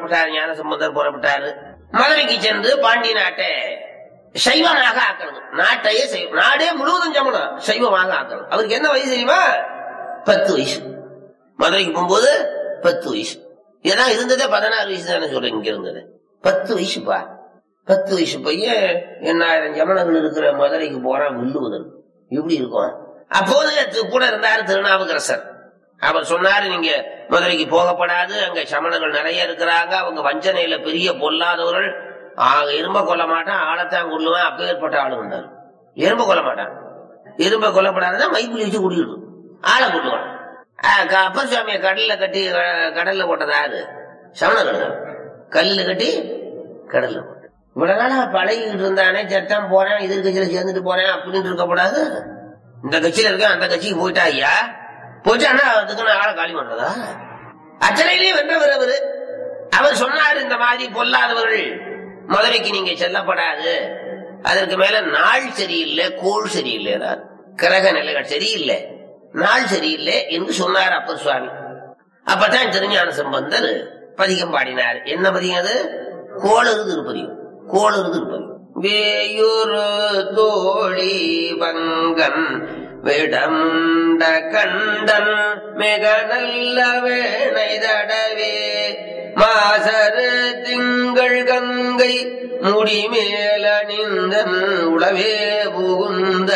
புறப்பட்டார் ஞான சம்பந்தர் புறப்பட்டாரு மதுரைக்கு சென்று பாண்டி நாட்டை சைவமாக ஆக்கணும் நாட்டையே சைவ நாடே முழுவதும் சமணம் சைவமாக ஆக்கணும் அவருக்கு என்ன வயசு தெரியுமா பத்து வயசு மதுரைக்கு போகும்போது பத்து வயசு ஏன்னா இருந்ததே பதினாறு வயசு தானே சொல்றேன் இங்க இருந்தது பத்து வயசுப்பா பத்து வயசு பையன் எண்ணாயிரம் ஜமனங்கள் இருக்கிற மதுரைக்கு போறான் வில்லுவதற்கு எப்படி இருக்கும் அப்போது து- கூட இருந்தாரு திருநாவுக்கரசர் அவர் சொன்னாரு நீங்க மதுரைக்கு போகப்படாது அங்க சமணர்கள் நிறைய இருக்கிறாங்க அவங்க வஞ்சனையில பெரிய பொல்லாதவர்கள் ஆக எறும்ப கொல்ல மாட்டான் ஆளைத்தான் கொள்ளுவான் அப்பேற்பட்ட ஆளு வந்தார் எறும்ப கொல்ல மாட்டான் எறும்ப கொல்லப்படாதுன்னா மைப்பில் வச்சு குடிக்கிட்டு ஆளை கொள்ளுவான் ஆஹ் க- அப்பர் சுவாமியை கடல்ல கட்டி க- கடல்ல போட்டது யாரு சமணர்கள் கல்லுல கட்டி கடல்ல போட்டு இவ்வளவு நாளா பழகிட்டு இருந்தானே சட்டம் போறேன் இது கட்சியில சேர்ந்துட்டு போறேன் அப்படின்னு இருக்கக்கூடாது இந்த கட்சியில இருக்கேன் அந்த கட்சிக்கு போயிட்டா ஐயா போயிட்டானா அதுக்கு நான் ஆளை காலி பண்றதா அச்சனையிலேயே வென்றவர் அவரு அவர் சொன்னார் இந்த மாதிரி பொல்லாதவர்கள் மதுரைக்கு நீங்க செல்லப்படாது அதற்கு மேல நாள் சரியில்லை கோள் சரியில்லை கிரக நிலைகள் சரியில்லை நாள் சரியில்லை என்று சொன்னார் அப்பர் சுவாமி அப்பதான் திருஞான சம்பந்தர் பதிகம் பாடினார் என்ன பதிகம் அது கோளறு திருப்பதிகம் கோளறு திருப்பதிகம் வேயுரு தோழி வங்கன் விடமுண்ட கண்டன் மிக நல்ல வேணை தடவே மாசரு திங்கள் கங்கை முடிமேலணிந்தன் உளவே புகுந்த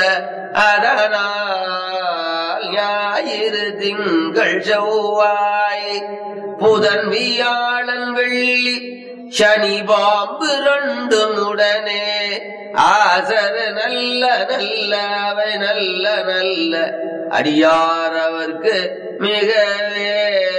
அதனால் ஞாயிறு திங்கள் செவ்வாய் புதன் வியாழன் வெள்ளி சனி பாம்பு ரெண்டும் உடனே ஆசரு நல்ல நல்ல அவை நல்ல நல்ல அடியார் அவர்க்கு மிகவே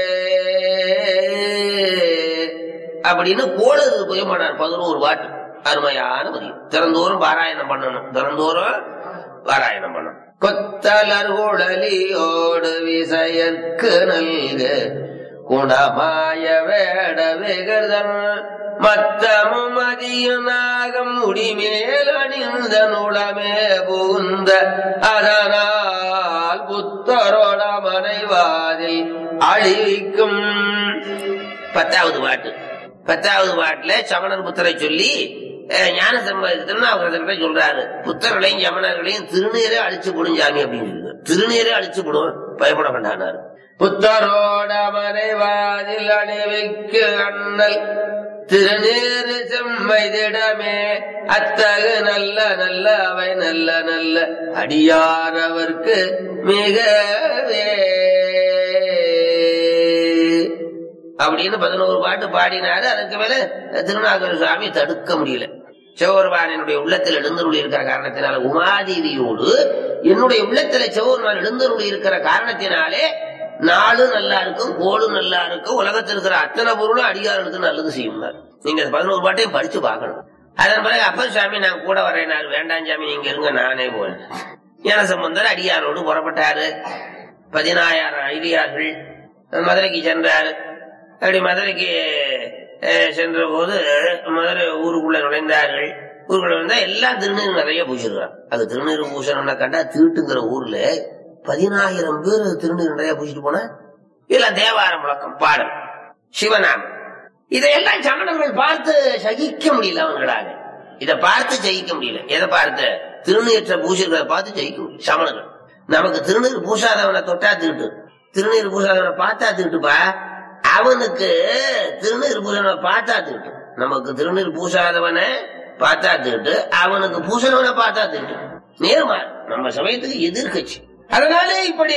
அப்படின்னு கோளறு போய் பண்ணார் பதினோரு பாட்டு அருமையான பதியம் திறந்தோறும் பாராயணம் பண்ணணும் திறந்தோறும் பாராயணம் பண்ணணும் கொத்தலர் குழலியோடு விசையற்கு நல்க குணமாய வேட விகர்தன் மத்தமும் மதியும் நாகம் முடிமேல் அணிந்த நுடமே புகுந்த அதனால் புத்தரோட மனைவாதில் அழிவிக்கும் பத்தாவது பாட்டு பத்தாவது பாட்டுல சமணர் புத்தரை சொல்லி அஹ், ஞான சம்பந்த திருநாவுக்கரசர்கிட்ட சொல்றாரு புத்தர்களையும் சமணர்களையும் திருநீரே அழிச்சு போடும் சாமி அப்படின்னு சொல்றாரு. திருநீரே அழிச்சு போடும் பயப்பட வேண்டானாரு புத்தரோட மறைவாதில் அணிவிக்கு அண்ணல் திருநீறு செம்மைதிடமே அத்தகு நல்ல நல்ல அவை நல்ல நல்ல அடியார் அவர்க்கு மிகவே அப்படின்னு பதினோரு பாட்டு பாடினாரு அதுக்கு மேல திருநாகர சுவாமி தடுக்க முடியல சிவபெருமானினுடைய உள்ளத்தில் எழுந்தருளி இருக்கிற காரணத்தினால உமாதேவியோடு என்னுடைய உள்ளத்துல சிவபெருமான் எழுந்தருளி இருக்கிற காரணத்தினாலே நாளும் நல்லா இருக்கும் கோளும் நல்லா இருக்கும் உலகத்தில் இருக்கிற அத்தனை பொருளும் அடியார்களுக்கு நல்லது செய்யும்னார் நீங்க இந்த பதினோரு பாட்டையும் படிச்சு பார்க்கணும் அதன் பிறகு அப்பர் சாமி நான் கூட வரேன் வேண்டாம் சாமி நீங்க இருங்க நானே போறேன் ஞான சம்பந்தர் அடியாரோடு புறப்பட்டாரு பதினாயிரம் அடியார்கள் மதுரைக்கு சென்றாரு அப்படி மதுரைக்கு அஹ், சென்ற போது மதுரை ஊருக்குள்ள நுழைந்தார்கள் ஊருக்குள்ள நுழைந்தா எல்லாம் திருநீர் நிறைய பூசிருக்காங்க அது திருநீர் பூசணும்னா கண்டா திருட்டுங்கிற ஊர்ல பதினாயிரம் பேர் திருநீர் நிறைய பூசிட்டு போனா இதெல்லாம் தேவார முழக்கம் பாடல் சிவநாமம் இதையெல்லாம் சமணர்கள் பார்த்து சகிக்க முடியல அவங்களால இத பார்த்து ஜெயிக்க முடியல எதை பார்த்து திருநீற்ற பூசிருக்கிறத பார்த்து ஜெயிக்க முடியும் சமணர்கள் நமக்கு திருநீர் பூசாதவனை தொட்டா திருட்டு திருநீர் பூசாதவனை பார்த்தா திருட்டுப்பா அவனுக்கு திருநீர் பூசணவனை பார்த்தா திருட்டு நமக்கு திருநீர் பூசாதவனை பார்த்தா திருட்டு அவனுக்கு பூசணவனை பார்த்தா திருட்டு நேர்மா நம்ம சமயத்துக்கு எதிர்கட்சி அதனாலே இப்படி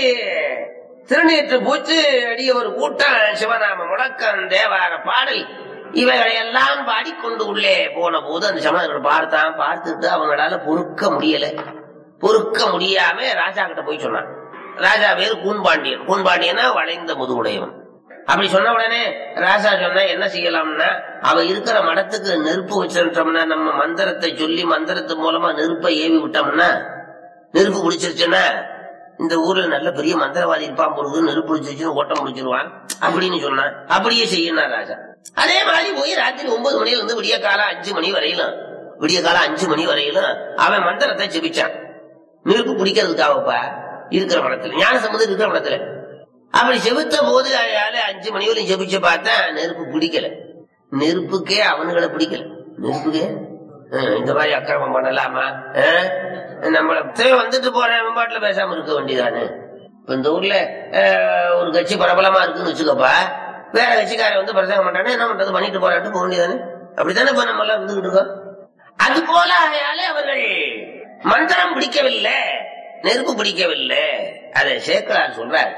திருநீற்று பூச்சு அடிய ஒரு கூட்டம் சிவநாம முழக்கம் தேவார பாடல் இவைகளை எல்லாம் பாடிக்கொண்டு உள்ளே போன போது அந்த சமணர்கள் பார்த்தான் பார்த்துட்டு அவங்களால பொறுக்க முடியல பொறுக்க முடியாம ராஜா கிட்ட போய் சொன்னான் ராஜா பேரு கூன்பாண்டியன் கூன்பாண்டியனா வளைந்த முதுகுடையவன் அப்படி சொன்ன உடனே ராஜா சொன்ன என்ன செய்யலாம்னா அவ இருக்கிற மடத்துக்கு நெருப்பு வச்சிருந்தோம்னா நம்ம மந்திரத்தை சொல்லி மந்திரத்து மூலமா நெருப்பை ஏவி விட்டோம்னா நெருப்பு பிடிச்சிருச்சுன்னா இந்த ஊர்ல நல்ல பெரிய மந்திரவாதி இருப்பான் பொழுது நெருப்பு பிடிச்சிருச்சுன்னு ஓட்டம் முடிச்சிருவான் அப்படின்னு சொன்னான் அப்படியே செய்யணும் ராஜா அதே மாதிரி போய் ராத்திரி ஒன்பது மணில இருந்து விடிய காலம் அஞ்சு மணி வரையிலும் விடிய காலம் அஞ்சு மணி வரையிலும் அவன் மந்திரத்தை ஜெபிச்சான் நெருப்பு பிடிக்கிறதுக்காகப்பா இருக்கிற மடத்துல ஞான சம்பந்தம் இருக்கிற மடத்துல அப்படி செபித்த போது அயால அஞ்சு மணி வரையும் ஜெபிச்சு பார்த்தா நெருப்பு பிடிக்கல நெருப்புக்கே அவனுங்களை பிடிக்கல நெருப்புக்கே அஹ், இந்த மாதிரி அக்கிரமம் பண்ணலாமா அஹ், நம்மள தேவை வந்துட்டு போறேன் பாட்டுல பேசாம இருக்க வேண்டியதானே இப்ப இந்த ஊர்ல அஹ், ஒரு கட்சி பிரபலமா இருக்குன்னு வச்சுக்கப்பா வேற கட்சிக்காரன் வந்து பிரசங்கம் பண்றானே என்ன பண்றது பண்ணிட்டு போறாட்டு போக வேண்டியதானே அப்படித்தானே இப்ப நம்ம எல்லாம் இருந்துகிட்டு இருக்கோம் அது போல ஆகையாலே அவர்கள் மந்திரம் பிடிக்கவில்லை நெருப்பு பிடிக்கவில்லை அதை சேக்கலார் சொல்றார்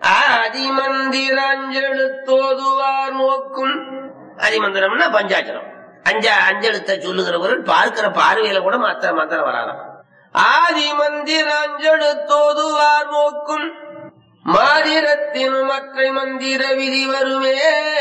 அதிமந்திரஞ்செழுத்தோதுவார் நோக்கும் அதிமந்திரம்னா பஞ்சாட்சரம் அஞ்சா அஞ்செழுத்த சொல்லுகிறவர்கள் பார்க்கிற பார்வையில கூட மாத்திர மாத்திரம் வராதாம் ஆதிமந்திரஞ்செழுத்தோதுவார் நோக்கும் மாதிரத்தின் மற்ற மந்திர விதி வருமே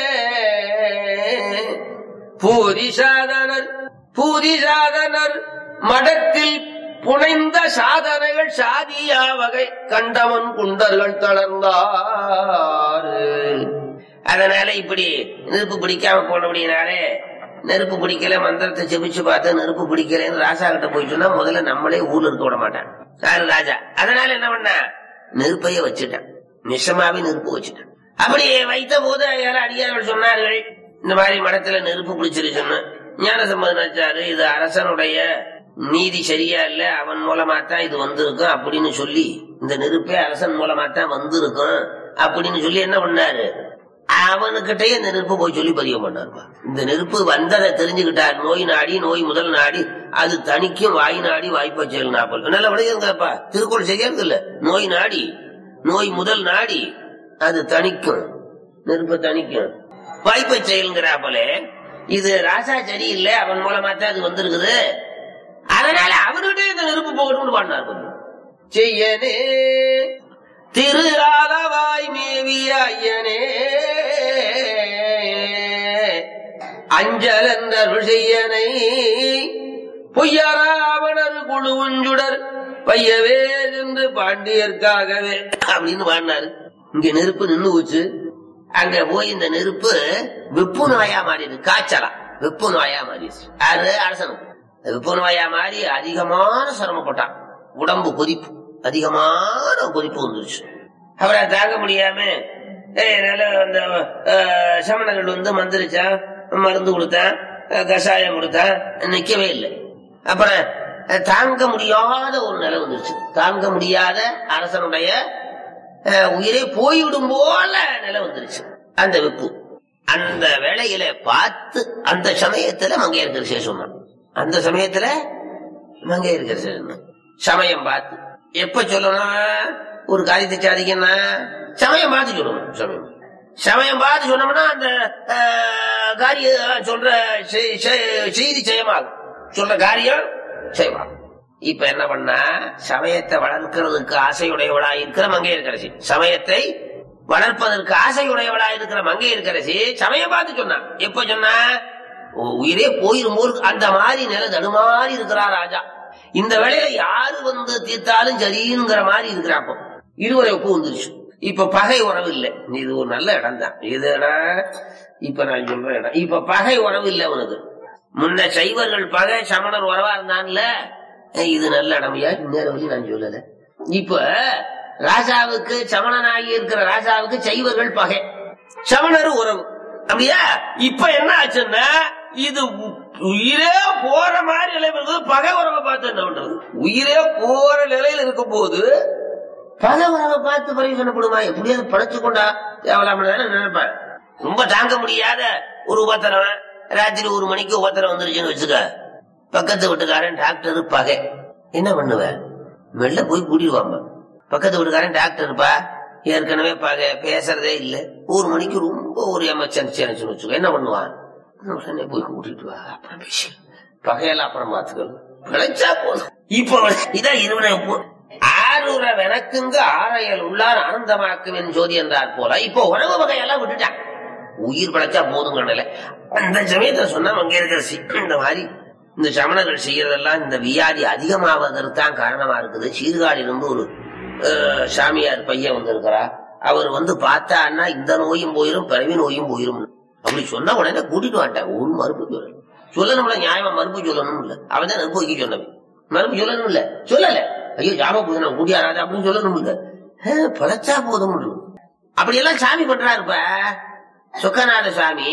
பூரி சாதனர் பூரி சாதனர் மடத்தில் புனைந்த சாதனைகள் சாதியா வகை கண்டவன் குண்டர்கள் தளர்ந்தார் அதனால இப்படி நெருப்பு பிடிக்காம போனபடினாலே நெருப்பு பிடிக்கல மந்திரத்தை செபிச்சு பார்த்து நெருப்பு பிடிக்கலன்னு ராசா கிட்ட போய் சொன்னா முதல்ல நம்மளே ஊர்ல இருக்க விட மாட்டான் யாரு ராஜா அதனால என்ன பண்ணா நெருப்பையே வச்சுட்டான் நிஷமாவே நெருப்பு வச்சுட்டான் அப்படி வைத்த போது யாரும் அடியார்கள் சொன்னார்கள் இந்த மாதிரி மடத்துல நெருப்பு பிடிச்சிருச்சுன்னு ஞான சம்பந்தனாச்சாரு இது அரசனுடைய நீதி சரியா இல்ல அவன் மூலமா தான் இது வந்திருக்கும் அப்படின்னு சொல்லி இந்த நெருப்பே அரசன் மூலமா தான் வந்திருக்கும் அப்படின்னு சொல்லி என்ன பண்ணாரு அவனுக்கிட்டயே இந்த நெருப்பு போய் சொல்லி பதிவு பண்ணாருப்பா இந்த நெருப்பு வந்ததை தெரிஞ்சுக்கிட்டார் நோய் நாடி நோய் முதல் நாடி அது தணிக்கும் வாய் நாடி வாய்ப்பா செயல் நாப்பல் நல்ல விளையுங்கப்பா திருக்குறள் சரியா இருக்குல்ல நோய் நாடி நோய் முதல் நாடி அது தணிக்கும் நெருப்பை தணிக்கும் வாய்ப்பை செயல்கிறாப்பல இது ராசா சரியில்லை அவன் மூலமா தான் அது வந்திருக்குது அதனால அவர்கிட்ட இந்த நெருப்பு போகணும்னு பாடினார் பாரு. செய்யனே திரு ஆலவாய் மேவிய ஐயனே அஞ்சல் என்ற செய்யனை பொய்யராவணர் குழுவுஞ்சுடர் பையவே என்று பாண்டியர்க்காகவே அப்படின்னு பாடினாரு இங்க நெருப்பு நின்னு போச்சு அங்க போய் இந்த நெருப்பு வெப்பு நோயா மாறிடுது காய்ச்சலா வெப்பு நோயா மாறிடுச்சு அது அரசனுக்கு வெப்பு நோயா மாறி அதிகமான சிரமப்பட்டான் உடம்பு கொதிப்பு அதிகமான கொதிப்பு வந்துருச்சு அவரை தாங்க முடியாம ஏய், என்னால அந்த அஹ், சமணர்கள் வந்து மந்திரிச்சான் மருந்து கொடுத்தான் அஹ், கஷாயம் கொடுத்தான் நிக்கவே இல்லை அப்புறம் அஹ், தாங்க முடியாத ஒரு நிலை வந்துருச்சு தாங்க முடியாத அரசனுடைய அஹ், உயிரே போய்விடும் போல நிலை வந்துருச்சு அந்த வெப்பு அந்த வேளையில பார்த்து அந்த சமயத்துல மங்கையர்கர் சொன்னான் அந்த சமயத்துல மங்கையர்கர் சொன்னான் சமயம் பார்த்து எப்ப சொல்லணும் ஒரு காரியத்தை சாதிக்கன்னா சமயம் பார்த்து சொல்லணும் சமயம் சமயம் பார்த்து சொன்னோம்னா அந்த அஹ், காரியம் சொல்ற செய்- செய்- செய்தி செய்யமாகும் சொல்ற காரியம் செய்வாங்க இப்ப என்ன பண்ணா சமயத்தை வளர்க்கிறதுக்கு ஆசையுடையவளா இருக்கிற மங்கையர்கரசி சமயத்தை வளர்ப்பதற்கு ஆசையுடையவளா இருக்கிற மங்கையர்கரசி சமயம் பார்த்து சொன்னா எப்ப சொன்னா உ- உயிரே போயிரும் போது அந்த மாதிரி நிலை தடுமாறி இருக்கிறா ராஜா இந்த வேலையில யாரு வந்து தீர்த்தாலும் சரிங்கிற மாதிரி இருக்கிறாப்போ இருவரை ஒப்பு வந்துருச்சு இப்ப பகை உறவு இல்லை இது ஒரு நல்ல இடம் தான் இது இடம் இப்ப நான் சொல்ற இடம் இப்ப பகை உறவு இல்லை உனக்கு முன்ன சைவர்கள் பகை சமணர் உறவா இருந்தான்ல அஹ் இது நல்ல இடமையா நேரம் வழி நான் சொல்லல இப்ப ராஜாவுக்கு சமணனாகி இருக்கிற ராஜாவுக்கு சைவர்கள் பகை சமணர் உறவு அப்படியா இப்ப என்ன ஆச்சுன்னா இது உ- உயிரே போற மாதிரி நிலை இருக்குது பகை உறவை பார்த்து என்ன பண்றது உயிரே போற நிலையில இருக்கும் போது பகை உறவை பார்த்து பரிசனப்படுமா எப்படியாவது படைச்சு கொண்டா தேவலாம தானே நினைப்பேன் ரொம்ப தாங்க முடியாத ஒரு உபத்திரம் ராத்திரி ஒரு மணிக்கு உபத்திரம் வந்துருச்சுன்னு வச்சுக்க பக்கத்து வீட்டுக்காரன் டாக்டர் பகை என்ன பண்ணுவ மெல்ல போய் கூட்டிடுவாங்க பக்கத்து வீட்டுக்காரன் டாக்டர்ப்பா ஏற்கனவே பகை பேசுறதே இல்ல ஒரு மணிக்கு ரொம்ப ஒரு எமர்ஜென்சி ஆச்சுன்னு வச்சுக்கோ என்ன பண்ணுவான் உடனே போய் கூட்டிட்டு வா அப்புறம் பேசி பகையெல்லாம் அப்புறம் பாத்துக்கணும் பிழைச்சா போதும் இப்போ இதான் இருவனை ஆறுற வெனக்குங்க ஆரையல் உள்ளார் ஆனந்தமாக்குவேன் ஜோதி என்றார் போல இப்போ உறவு வகையெல்லாம் விட்டுட்டான் உயிர் பிழைச்சா போதுங்கடல அந்த சமயத்தை சொன்னா அங்க இருக்கிற சி- இந்த மாதிரி இந்த சமணர்கள் செய்யறதெல்லாம் இந்த வியாதி அதிகமாவதற்கு தான் காரணமா இருக்குது சீர்காழிலிருந்து ஒரு அஹ், சாமியார் பையன் வந்திருக்கிறா அவர் வந்து பார்த்தான்னா இந்த நோயும் போயிரும் பிறவி நோயும் போயிரும் அப்படி சொன்னா உடனே கூட்டிட்டு வாட்டேன் ஒரு மறுப்பு சொல்லணும் சொல்லணும்ல நியாயமா மறுப்பு சொல்லணும் இல்ல அவன் தான் நெருப்பு வைக்க சொன்னவன் மறுப்பு சொல்லணும் இல்ல சொல்லல ஐயோ ஜாம பூசண கூட்டியாராது அப்படின்னு சொல்லணும் இல்ல அஹ், பிழைச்சா போதும் அப்படி எல்லாம் சாமி பண்றாருப்ப சுக்கநாத சுவாமி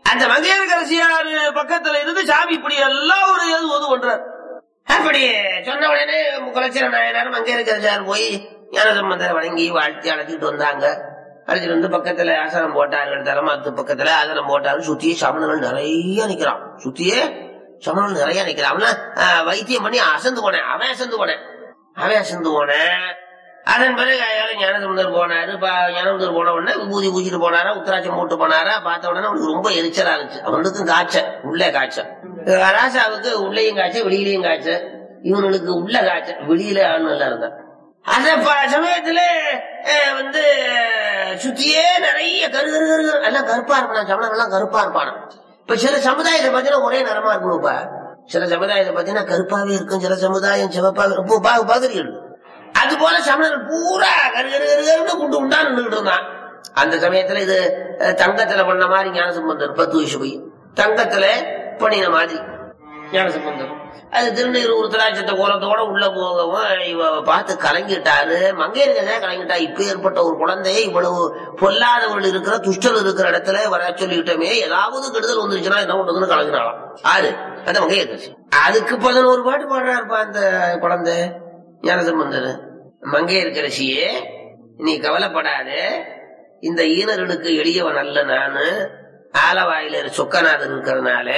அந்த மங்கையரசியார் பக்கத்துல இருந்து சாமி இப்படி எல்லாம் ஒரு எது ஒது பண்றார் அப்படி சொன்ன உடனே குலச்சிர நாயனார் மங்கையரசியார் போய் ஞானசம்பந்தரை வணங்கி வாழ்த்தி அழைச்சிட்டு வந்தாங்க அழைச்சிட்டு வந்து பக்கத்துல ஆசனம் போட்டார்கள் தலமாத்து பக்கத்துல ஆசனம் போட்டாரு சுத்தியே சமணர்கள் நிறைய நிக்கிறான் சுத்தியே சமணர்கள் நிறைய நிக்கிறான் அவன்லாம், ஆஹ், வைத்தியம் பண்ணி அசந்து போனேன் அவன் அசந்து போனேன் அவன் அசந்து போனேன் அதன் பிறகு அயால ஞானசமுந்தர் போனாரு பா- ஞானசமுந்தர் போன உடனே விபூதி பூச்சிட்டு போனாரா உத்தராட்சம் போட்டு போனாரா பார்த்த உடனே அவனுக்கு ரொம்ப எரிச்சலா இருந்துச்சு அவனுக்கும் காய்ச்ச உள்ளே காய்ச்ச ராசாவுக்கு உள்ளேயும் காய்ச்ச வெளியிலயும் காய்ச்ச இவனுக்கு உள்ள காய்ச்ச வெளியில ஆள் நல்லா இருந்தான் அந்த ப- சமயத்துல அஹ், வந்து சுத்தியே நிறைய கரு கரு கரு கரு எல்லாம் கருப்பா இருப்பான் சமணங்கள்லாம் கருப்பா இருப்பான் இப்ப சில சமுதாயத்தை பார்த்தீங்கன்னா ஒரே நிறமா இருக்கணும்ப்பா சில சமுதாயத்தை பார்த்தீங்கன்னா கருப்பாவே இருக்கும் சில சமுதாயம் சிவப்பாவே இருக்கும் பா- பாக்குறீர்கள் அது போல சமணர்கள் பூரா கரு கரு கரு கருன்னு குண்டு உண்டா நின்றுட்டு இருந்தான் அந்த சமயத்துல இது அஹ், தங்கத்துல பண்ண மாதிரி ஞானசம்பந்தர் பத்து வயசு போய் தங்கத்துல பண்ணின மாதிரி ஞானசம்பந்தர் அது திருநீர் உருத்தராட்சத்தை கோலத்தோட உள்ள போகவும் இவ பார்த்து கலங்கிட்டாரு மங்கையர்கள் கலங்கிட்டா இப்ப ஏற்பட்ட ஒரு குழந்தையை இவ்வளவு பொல்லாதவர்கள் இருக்கிற துஷ்டர் இருக்கிற இடத்துல வர சொல்லிட்டோமே ஏதாவது கெடுதல் வந்துருச்சுன்னா என்ன பண்றதுன்னு கலங்கினாலாம் ஆறு அந்த மங்கையர்கள் அதுக்கு பதினோரு பாட்டு பாடுறாருப்பா அந்த குழந்தை ஞானசம்பந்தர் மங்கையர்கரசியே நீ கவலைப்படாத இந்த ஈனர்களுக்கு எளியவன் அல்ல நானு ஆலவாயில சொக்கநாதர் இருக்கிறதுனால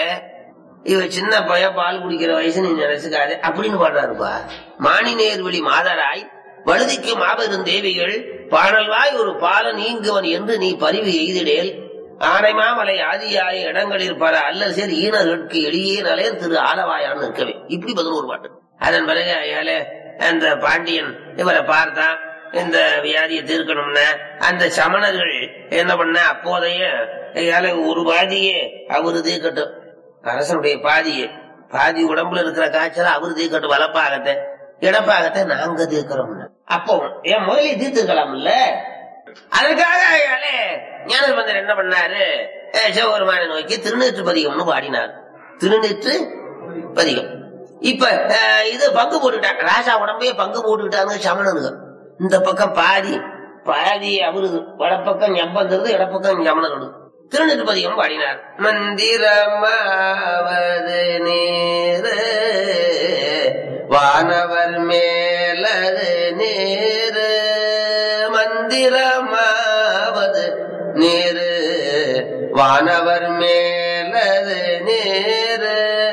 இவ சின்ன பைய பால் குடிக்கிற வயசு நீ நினைச்சுக்காது அப்படின்னு பாடுறாருப்பா மானினேர்வழி மாதராய் வழுதிக்கு மாபெரும் தேவிகள் பாடல்வாய் ஒரு பால நீங்குவன் என்று நீ பரிவு எய்திடேல் ஆனை மாமலை ஆதியாய இடங்களில் பல அல்ல சேர் ஈனர்களுக்கு எளியே நலையர் திரு ஆலவாயான்னு இருக்கவே இப்படி பதினோரு பாட்டு அதன் பிறகு அயால அந்த பாண்டியன் இவரை பார்த்தான் இந்த வியாதியை தீர்க்கணும்னா அந்த சமணர்கள் என்ன பண்ண அப்போதைய அயால ஒரு பாதியே அவரு தீர்க்கட்டும் அரசனுடைய பாதியே பாதி உடம்புல இருக்கிற காய்ச்சல அவரு தீர்க்கட்டும் வலப்பாகத்தை இடப்பாகத்தை நாங்க தீர்க்கிறோம்னு அப்போ என் முதலே தீர்த்துக்கலாம்ல அதுக்காக அயாலே ஞானசம்பந்தர் என்ன பண்ணாரு அஹ் சிவபெருமானை நோக்கி திருநீற்று பதிகம்னு பாடினார் திருநீற்று பதிகம் இப்ப அஹ், இது பங்கு போட்டுட்டாங்க ராஜா உடம்பையே பங்கு போட்டுக்கிட்டாங்க சமணனுங்க இந்த பக்கம் பாதி பாதி அவருது வடப்பக்கம் ஞம்பந்தது இடப்பக்கம் ஞமனருது திருநீற்று பதிகம் பாடினார் மந்திரமாவது நீரு வானவர் மேலது நீரு மந்திரமாவது நீரு வானவர் மேலது நீரு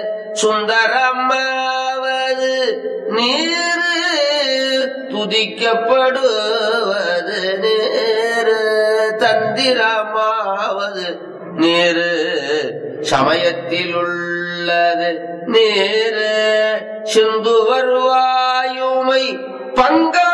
சுந்தரமாவது நீரு துதிக்கப்படுவது நேரு தந்திரமாவது நேரு சமயத்தில் உள்ளது நேரு சிந்து வருவாயுமை பங்கா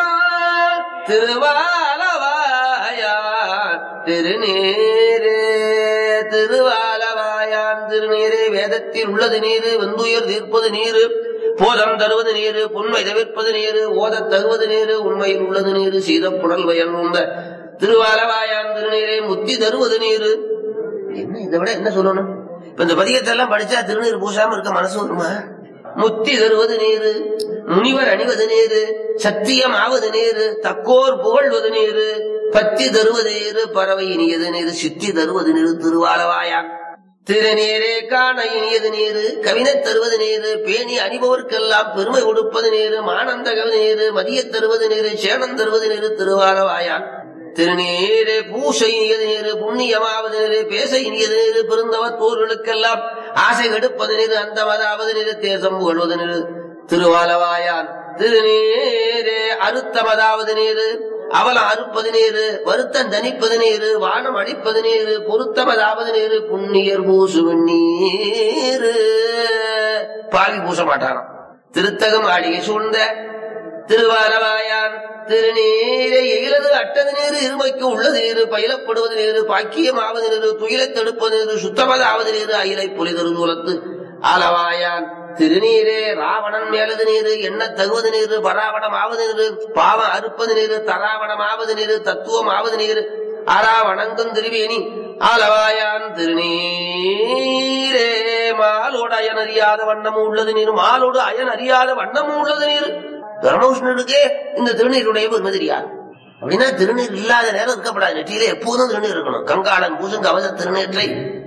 திருவாலவாயான் திருநீரே திருவாலவாயான் திருநீரே வேதத்தில் உள்ளது நீரு வெந்துயர் தீர்ப்பது நீரு போதம் தருவது நீரு புண்மை தவிர்ப்பது நீரு ஓதத் தருவது நீரு உண்மையில் உள்ளது நீரு சீதப்புடல் வயல் உந்த திருவாலவாயான் திருநீரே முத்தி தருவது நீரு என்ன இதை விட என்ன சொல்லணும் இப்ப இந்த பதியத்தை எல்லாம் படிச்சா திருநீர் பூசாம இருக்க மனசு வருமா முத்தி தருவது நீரு முனிவர் அணிவது நீரு சத்தியம் ஆவது நீரு தக்கோர் புகழ்வது நீரு பத்தி தருவது நீரு பறவை இனியது நீரு சித்தி தருவது நீரு திருவாலவாயான் திருநீரே காண இனியது நீரு கவினத் தருவது நீரு பேணி அணிபவர்க்கெல்லாம் பெருமை கொடுப்பது நீரு மானந்த கவிதை நீரு மதியத் தருவது நீரு சேனம் தருவது நீரு திருவாலவாயான் திருநீரே பூசை இனியது நீரு புண்ணியமாவது நீரு பேச இனியது நீரு பெருந்தவத்தோர்களுக்கெல்லாம் ஆசை கெடுப்பது நீரு அந்தமதாவது நீரு தேசம் புகழ்வது நீரு திருவாலவாயான் திருநீரே அறுத்தமதாவது நீரு அவலம் அறுப்பது நீரு வருத்தம் தனிப்பது நீரு வானம் அடிப்பது நீரு பொருத்தமதாவது நீரு புண்ணியர் பூசுவன் நீரு பாவி பூச மாட்டானாம் திருத்தகம் ஆடிகை சூழ்ந்த திருவாலவாயான் திருநீரை எயிலது அட்டது நீரு இருமைக்கு உள்ளது நீரு பயிலப்படுவது நீரு பாக்கியமாவது நீரு துயிலைத் தடுப்பது நீரு சுத்தமதாவது நீரு அயிலை புலிதரு தூலத்து ஆலவாயான் திருநீரே ராவணன் மேலது நீரு என்ன தகுவது நீரு பராவணம் ஆவது நீரு பாவம் அறுப்பது நீரு தராவணம் ஆவது நீரு தத்துவம் ஆவது நீரு ஆரா வணங்கும் திருவேணி ஆலவாயான் திருநீரே மாலோடு அயன் அறியாத வண்ணமும் உள்ளது நீர் மாலோடு அயன் அறியாத வண்ணமும் உள்ளது நீர் தர்மகிருஷ்ணனுக்கே இந்த திருநீருடைய பெருமை தெரியாது அப்படின்னா திருநீர் இல்லாத நேரம் இருக்கப்படாது நெற்றியில எப்போதும் திருநீர் இருக்கணும் கங்காளன் பூசும் கவச திருநீற்றை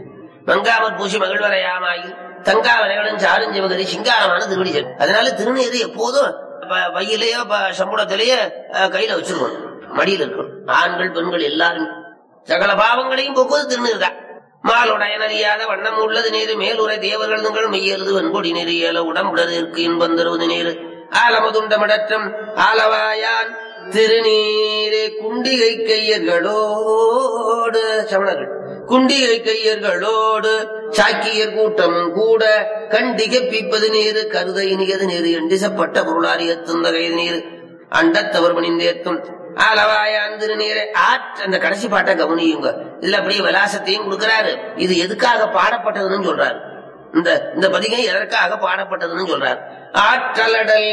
மங்காமற் பூசி மகிழ்வரையாமாயில் தங்காவரைகளும் சாருஞ்சிவகரி சிங்காரமான திருவடி செல் அதனால திருநீர் எப்போதும் ப- பையிலேயோ ப- சம்பளத்திலேயோ அஹ், கையில வச்சிருக்கணும் மடியில இருக்கணும் ஆண்கள் பெண்கள் எல்லாரும் சகல பாவங்களையும் போக்குவது திருநீர் தான் மாலுடைய அறியாத வண்ணம் உள்ளது நீர் மேலுரை தேவர்கள் நீங்கள் மெய்யெழுது வெண்பொடி நீர் ஏல உடம்புடது இருக்கு இன்பம் தருவது நீர் ஆலமதுண்டமிடற்றம் ஆலவாயான் திருநீரே குண்டிகை கையர்களோடு சமணர்கள் குண்டிகை கையர்களோடு சாக்கியர் கூட்டம் கூட கண்டிக பீப்பது நீர் கருதை இனியது நீர் எண்டிசப்பட்ட பொருளாரியத்துந்த கைது நீர் அண்டத்தவர் பணிந்தேத்தும் ஆலவாயான் திருநீரை ஆற்ற அந்த கடைசி பாட்டை கவனியுங்க இதுல அப்படியே விலாசத்தையும் கொடுக்கிறாரு இது எதுக்காக பாடப்பட்டதுன்னு சொல்றாரு இந்த இந்த பதிகை எதற்காக பாடப்பட்டதுன்னு சொல்றார் ஆற்றலடல்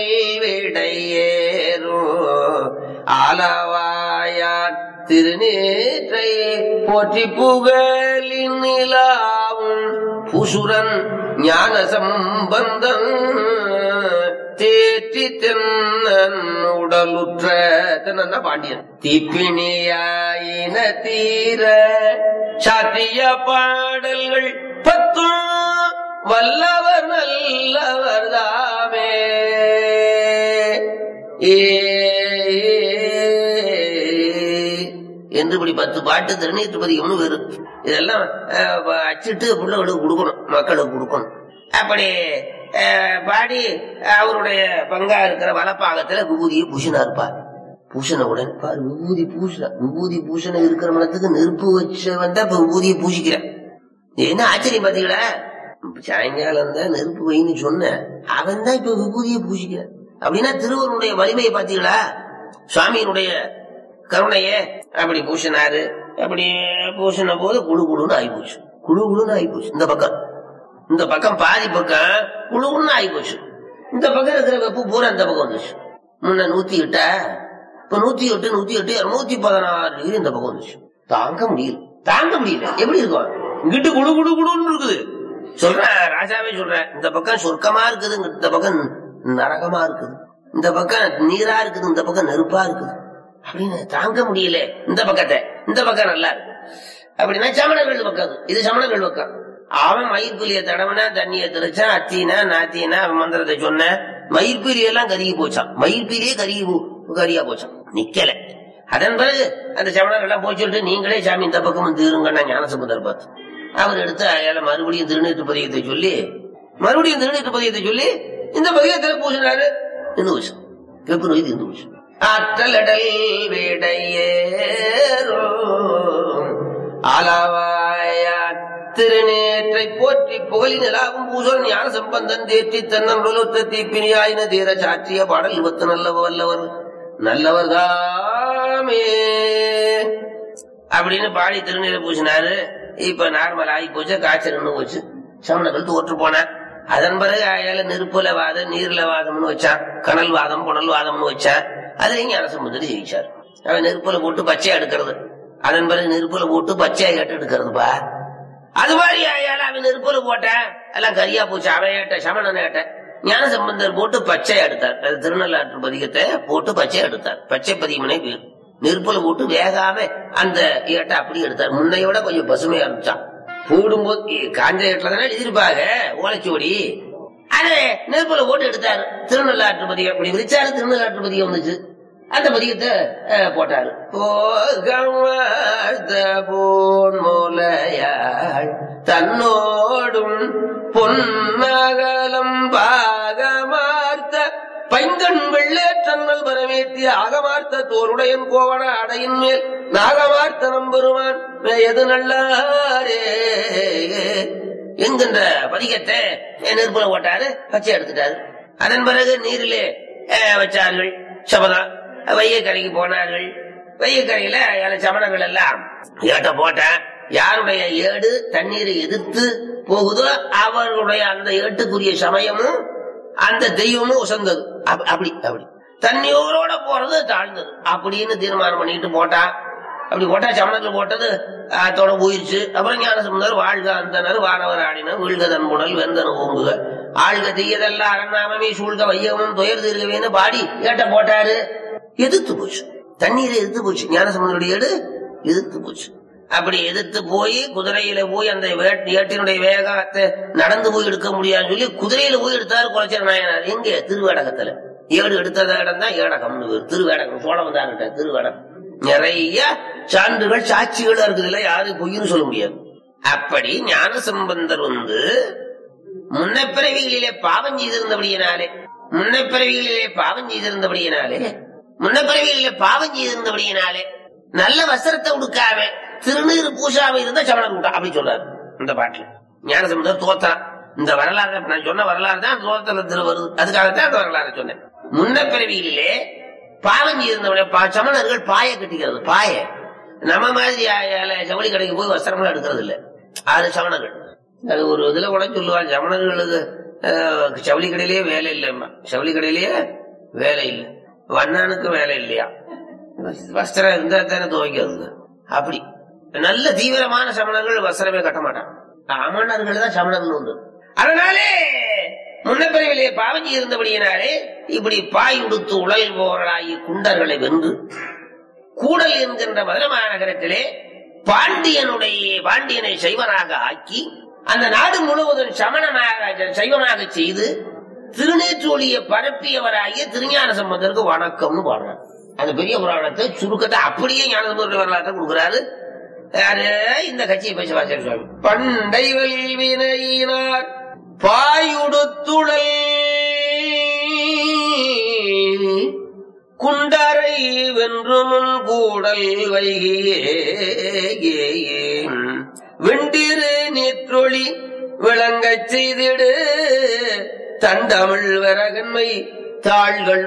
விடையேறும் ஆலவாயான் திருநீற்றை போற்றி புகழின் நிலாவும் புசுரன் ஞான சம்பந்தம் தேற்றி தென்னன் உடலுற்ற தென்னா பாண்டியன் தீப்பிணியாயின தீர சாத்திய பாடல்கள் பத்தும் வல்லவர் நல்லவர் தாமே ஏ என்று இப்படி பத்து பாட்டு திருநீற்று பதிகம்னு வரும் இதெல்லாம் அஹ், அச்சிட்டு பிள்ளைகளுக்கு கொடுக்கணும் மக்களுக்கு கொடுக்கணும் அப்படி அஹ், பாடி அவருடைய பங்கா இருக்கிற வலப்பாகத்துல விபூதியை பூசினாருப்பா பூசண உடனே பாரு விபூதி பூசண விபூதி பூசண இருக்கிற மனத்துக்கு நெருப்பு வச்ச வந்தா இப்ப விபூதியை பூசிக்கிறேன் என்ன ஆச்சரியம் பாத்தீங்களா இப்ப சாயங்காலம் தான் நெருப்பு வைன்னு சொன்ன அவன் தான் இப்ப விபூதியை பூசிக்கிறான் அப்படின்னா திருவருடைய வலிமையை பாத்தீங்களா சுவாமியினுடைய கருணையே அப்படி பூசினாரு அப்படி பூசின போது குழு குழுன்னு ஆயிப்போச்சு குழு குழுன்னு ஆயிப்போச்சு இந்த பக்கம் இந்த பக்கம் பாதி பக்கம் குழு குழுன்னு ஆயிப்போச்சு இந்த பக்கம் இருக்கிற வெப்பு பூரா இந்த பக்கம் வந்துச்சு முன்ன நூத்தி எட்டா இப்ப நூத்தி எட்டு நூத்தி எட்டு நூத்தி பதினாறு டிகிரி இந்த பக்கம் வந்துச்சு தாங்க முடியல தாங்க முடியல எப்படி இருக்கும் இங்கிட்டு குடு குடு குடுன்னு இருக்குது சொல்றேன் ராஜாவே சொல்றேன் இந்த பக்கம் சொர்க்கமா இருக்குது இந்த பக்கம் நரகமா இருக்குது இந்த பக்கம் நீரா இருக்குது இந்த பக்கம் நெருப்பா இருக்குது அப்படின்னு தாங்க முடியல இந்த பக்கத்தை இந்த பக்கம் நல்லா இருக்கு அப்படின்னா சமணர்கள் பக்கம் அது. இது சமணர்கள் பக்கம் அவன் மயிர்புலிய தடவனா தண்ணிய தெளிச்சான் அத்தீனா நாத்தீனா அவன் மந்திரத்தை சொன்ன மயிர்பீலி எல்லாம் கருகி போச்சான் மயிர்பீலியே கருகி போ- கரியா போச்சான் நிக்கல அதன் பிறகு அந்த சமணர்கள் எல்லாம் போய் சொல்லிட்டு நீங்களே சாமி இந்த பக்கம் வந்து இருங்கன்னா ஞானசம்பந்தர் பார்த்து அவர் எடுத்து அயால மறுபடியும் திருநீட்டு பதியத்தை சொல்லி மறுபடியும் திருநீட்டு பதியத்தை சொல்லி இந்த பதியத்துல பூசினாரு இந்து போச்சு வெப்பு நோய் இருந்து போச்சு ஆற்றலடல் விடையேறும் அளவாயான் திருநேற்றை போற்றி புகழி நிலாவும் பூசல் ஞான சம்பந்தன் தேற்றி தன்னொழுத்த தீப்பினியாயின தீர சாற்றிய பாடல் இருபத்து நல்லவ வல்லவர் நல்லவர் தாமே அப்படின்னு பாடி திருநீரை பூசினாரு இப்ப நார்மல் ஆகி போச்சு காய்ச்சல் நின்று போச்சு சமணர்கள் தோற்று போனான் அதன் பிறகு ஆயால நெருப்புல வாதம் நீர்ல வாதம்னு வச்சான் கனல் வாதம் புனல் வாதம்னு வச்சான் அதுலயும் ஞானசம்பந்தர் ஜெயிச்சார் அவன் நெருப்புல போட்டு பச்சையா எடுக்கிறது அதன் பிறகு நெருப்புல போட்டு பச்சையா கேட்டு எடுக்கிறதுப்பா அது மாதிரி ஆயால அவன் நெருப்புல போட்டேன் எல்லாம் கரியா போச்சு அவன் ஏட்ட சமணன் ஏட்ட ஞான சம்பந்தர் போட்டு பச்சையா எடுத்தார் அது திருநள்ளாற்று பதிகத்தை போட்டு பச்சையா எடுத்தார் பச்சை பதிகமனை பேர் நெருப்புல போட்டு வேகாம அந்த ஏட்டை அப்படி எடுத்தார் முன்னைய விட கொஞ்சம் பசுமையா இருந்துச்சான் போடும்போது இ- காஞ்ச ஏட்டில தானே எழுதிருப்பாங்க ஓலைச்சுவடி அது நெருப்புல போட்டு எடுத்தாரு திருநள்ளாற்று பதிகம் அப்படி விரிச்சாரு திருநள்ளாற்று பதிகம் வந்துச்சு அந்த பதிகத்தை அஹ், போட்டாரு போகமார்த்த போன் மூலையாள் தன்னோடும் பொன்னகலம் பாகமார்த்த பைங்கண் வெள்ளேற்றங்கள் பரமேற்றிய ஆகமார்த்த தோருடையன் கோவண அடையின் மேல் நாகமார்த்த நம்பெருமான் எது நல்லாரே என்கின்ற பதிகத்தை நெருப்புல போட்டாரு பச்சை எடுத்துட்டாரு அதன் பிறகு நீரிலே அஹ், வச்சார்கள் சபதம் வையக்கரைக்கு போனார்கள் வையக்கரையில ஏழு சமணங்கள் எல்லாம் ஏட்ட போட்டேன் யாருடைய ஏடு தண்ணீரை எதிர்த்து போகுதோ அவர்களுடைய அந்த ஏட்டுக்குரிய சமயமும் அந்த தெய்வமும் உசந்தது அப்ப- அப்படி அப்படி தண்ணியோரோட போறது தாழ்ந்தது அப்படின்னு தீர்மானம் பண்ணிட்டு போட்டான் அப்படி போட்டா சமணத்தில் போட்டது அதோட போயிருச்சு அப்புறம் ஞானசம்பந்தர் வாழ்க அந்தனர் வானவர் ஆடினர் வீழ்க தன்புணல் வெந்தன ஓங்குக ஆழ்க தீயதெல்லாம் அரணாமமே சூழ்க வையகமும் துயர் தீர்கவேன்னு பாடி ஏட்ட போட்டாரு எதிர்த்து போச்சு தண்ணீரை எதிர்த்து போச்சு ஞானசம்பந்தருடைய ஏடு எதிர்த்து போச்சு அப்படி எதிர்த்து போய் குதிரையில போய் அந்த வே- ஏட்டினுடைய வேகத்தை நடந்து போய் எடுக்க முடியாதுன்னு சொல்லி குதிரையில போய் எடுத்தாரு குலச்சேர நாயனார் எங்க திருவேடகத்துல ஏடு எடுத்தத இடம் தான் ஏடகம்னு பேரு. திருவேடகம் சோழம் தான் திருவேடகம் நிறைய சான்றுகள் சாட்சிகள் இருக்குது இல்ல யாரும் பொய்ன்னு சொல்ல முடியாது அப்படி ஞான சம்பந்தர் வந்து முன்னப்பிறவிகளிலே பாவம் செய்திருந்தபடியினாலே முன்னப்பிறவிகளிலே பாவம் செய்திருந்தபடியினாலே முன்னப்பிறவிகளிலே பாவம் செய்திருந்தபடியினாலே நல்ல வஸ்திரத்தை உடுக்காம திருநீர் பூசாம இருந்த சமணர் கூட்டம் அப்படி சொல்றாரு இந்த பாட்டுல ஞானசம்பந்தர் தோத்தான் இந்த வரலாறு நான் சொன்ன வரலாறு தான் தோத்தலத்தில் வருது அதுக்காகத்தான் அந்த வரலாறு சொன்னேன் முன்ன பிறவிகளிலே பாவம் செய்திருந்தவனே பா- சமணர்கள் பாய கட்டிக்கிறது பாய நம்ம மாதிரி ஆயால ஜவுளி கடைக்கு போய் வஸ்திரம்லாம் எடுக்கிறது இல்ல அது சமணர்கள் அது ஒரு இதுல கூட சொல்லுவாங்க சமணர்களுக்கு அஹ், ஜவுளி கடையிலேயே வேலை இல்லைம்மா ஜவுளி கடையிலேயே வேலை இல்லை வண்ணானுக்கு வேலை இல்லையா வஸ்திரம் இருந்தா தானே துவைக்கிறது அப்படி நல்ல தீவிரமான சமணர்கள் வஸ்திரமே கட்ட மாட்டான் அமணர்கள் தான் சமணர்கள் உண்டு அதனாலே முன்னப்பிரிவிலே பாவஞ்சி இருந்தபடியினாலே இப்படி பாய் உடுத்து உடல் போராகி குண்டர்களை வென்று கூடல் என்கின்ற மதுரை மாநகரத்திலே பாண்டியனுடைய பாண்டியனை சைவனாக ஆக்கி அந்த நாடு முழுவதும் சமணனாக சைவனாக செய்து திருநீற்றொழியை பரப்பியவராகிய திருஞான சம்பந்தருக்கு வணக்கம்னு பாடுறார் அந்த பெரிய புராணத்தை சுருக்கத்தை அப்படியே ஞான சம்பந்தர் வரலாற்றை கொடுக்கிறாரு யாரு இந்த கட்சியை பேச வாசல் சுவாமி பண்டை வெல்வினையினார் பாயுடுத்துழல் குண்டரை வென்று முன் கூடல் வைகியே வெண்டிரு நீற்றொளி விளங்கச் செய்திடு தண்டமிழ் வரகன்மை தாள்கள்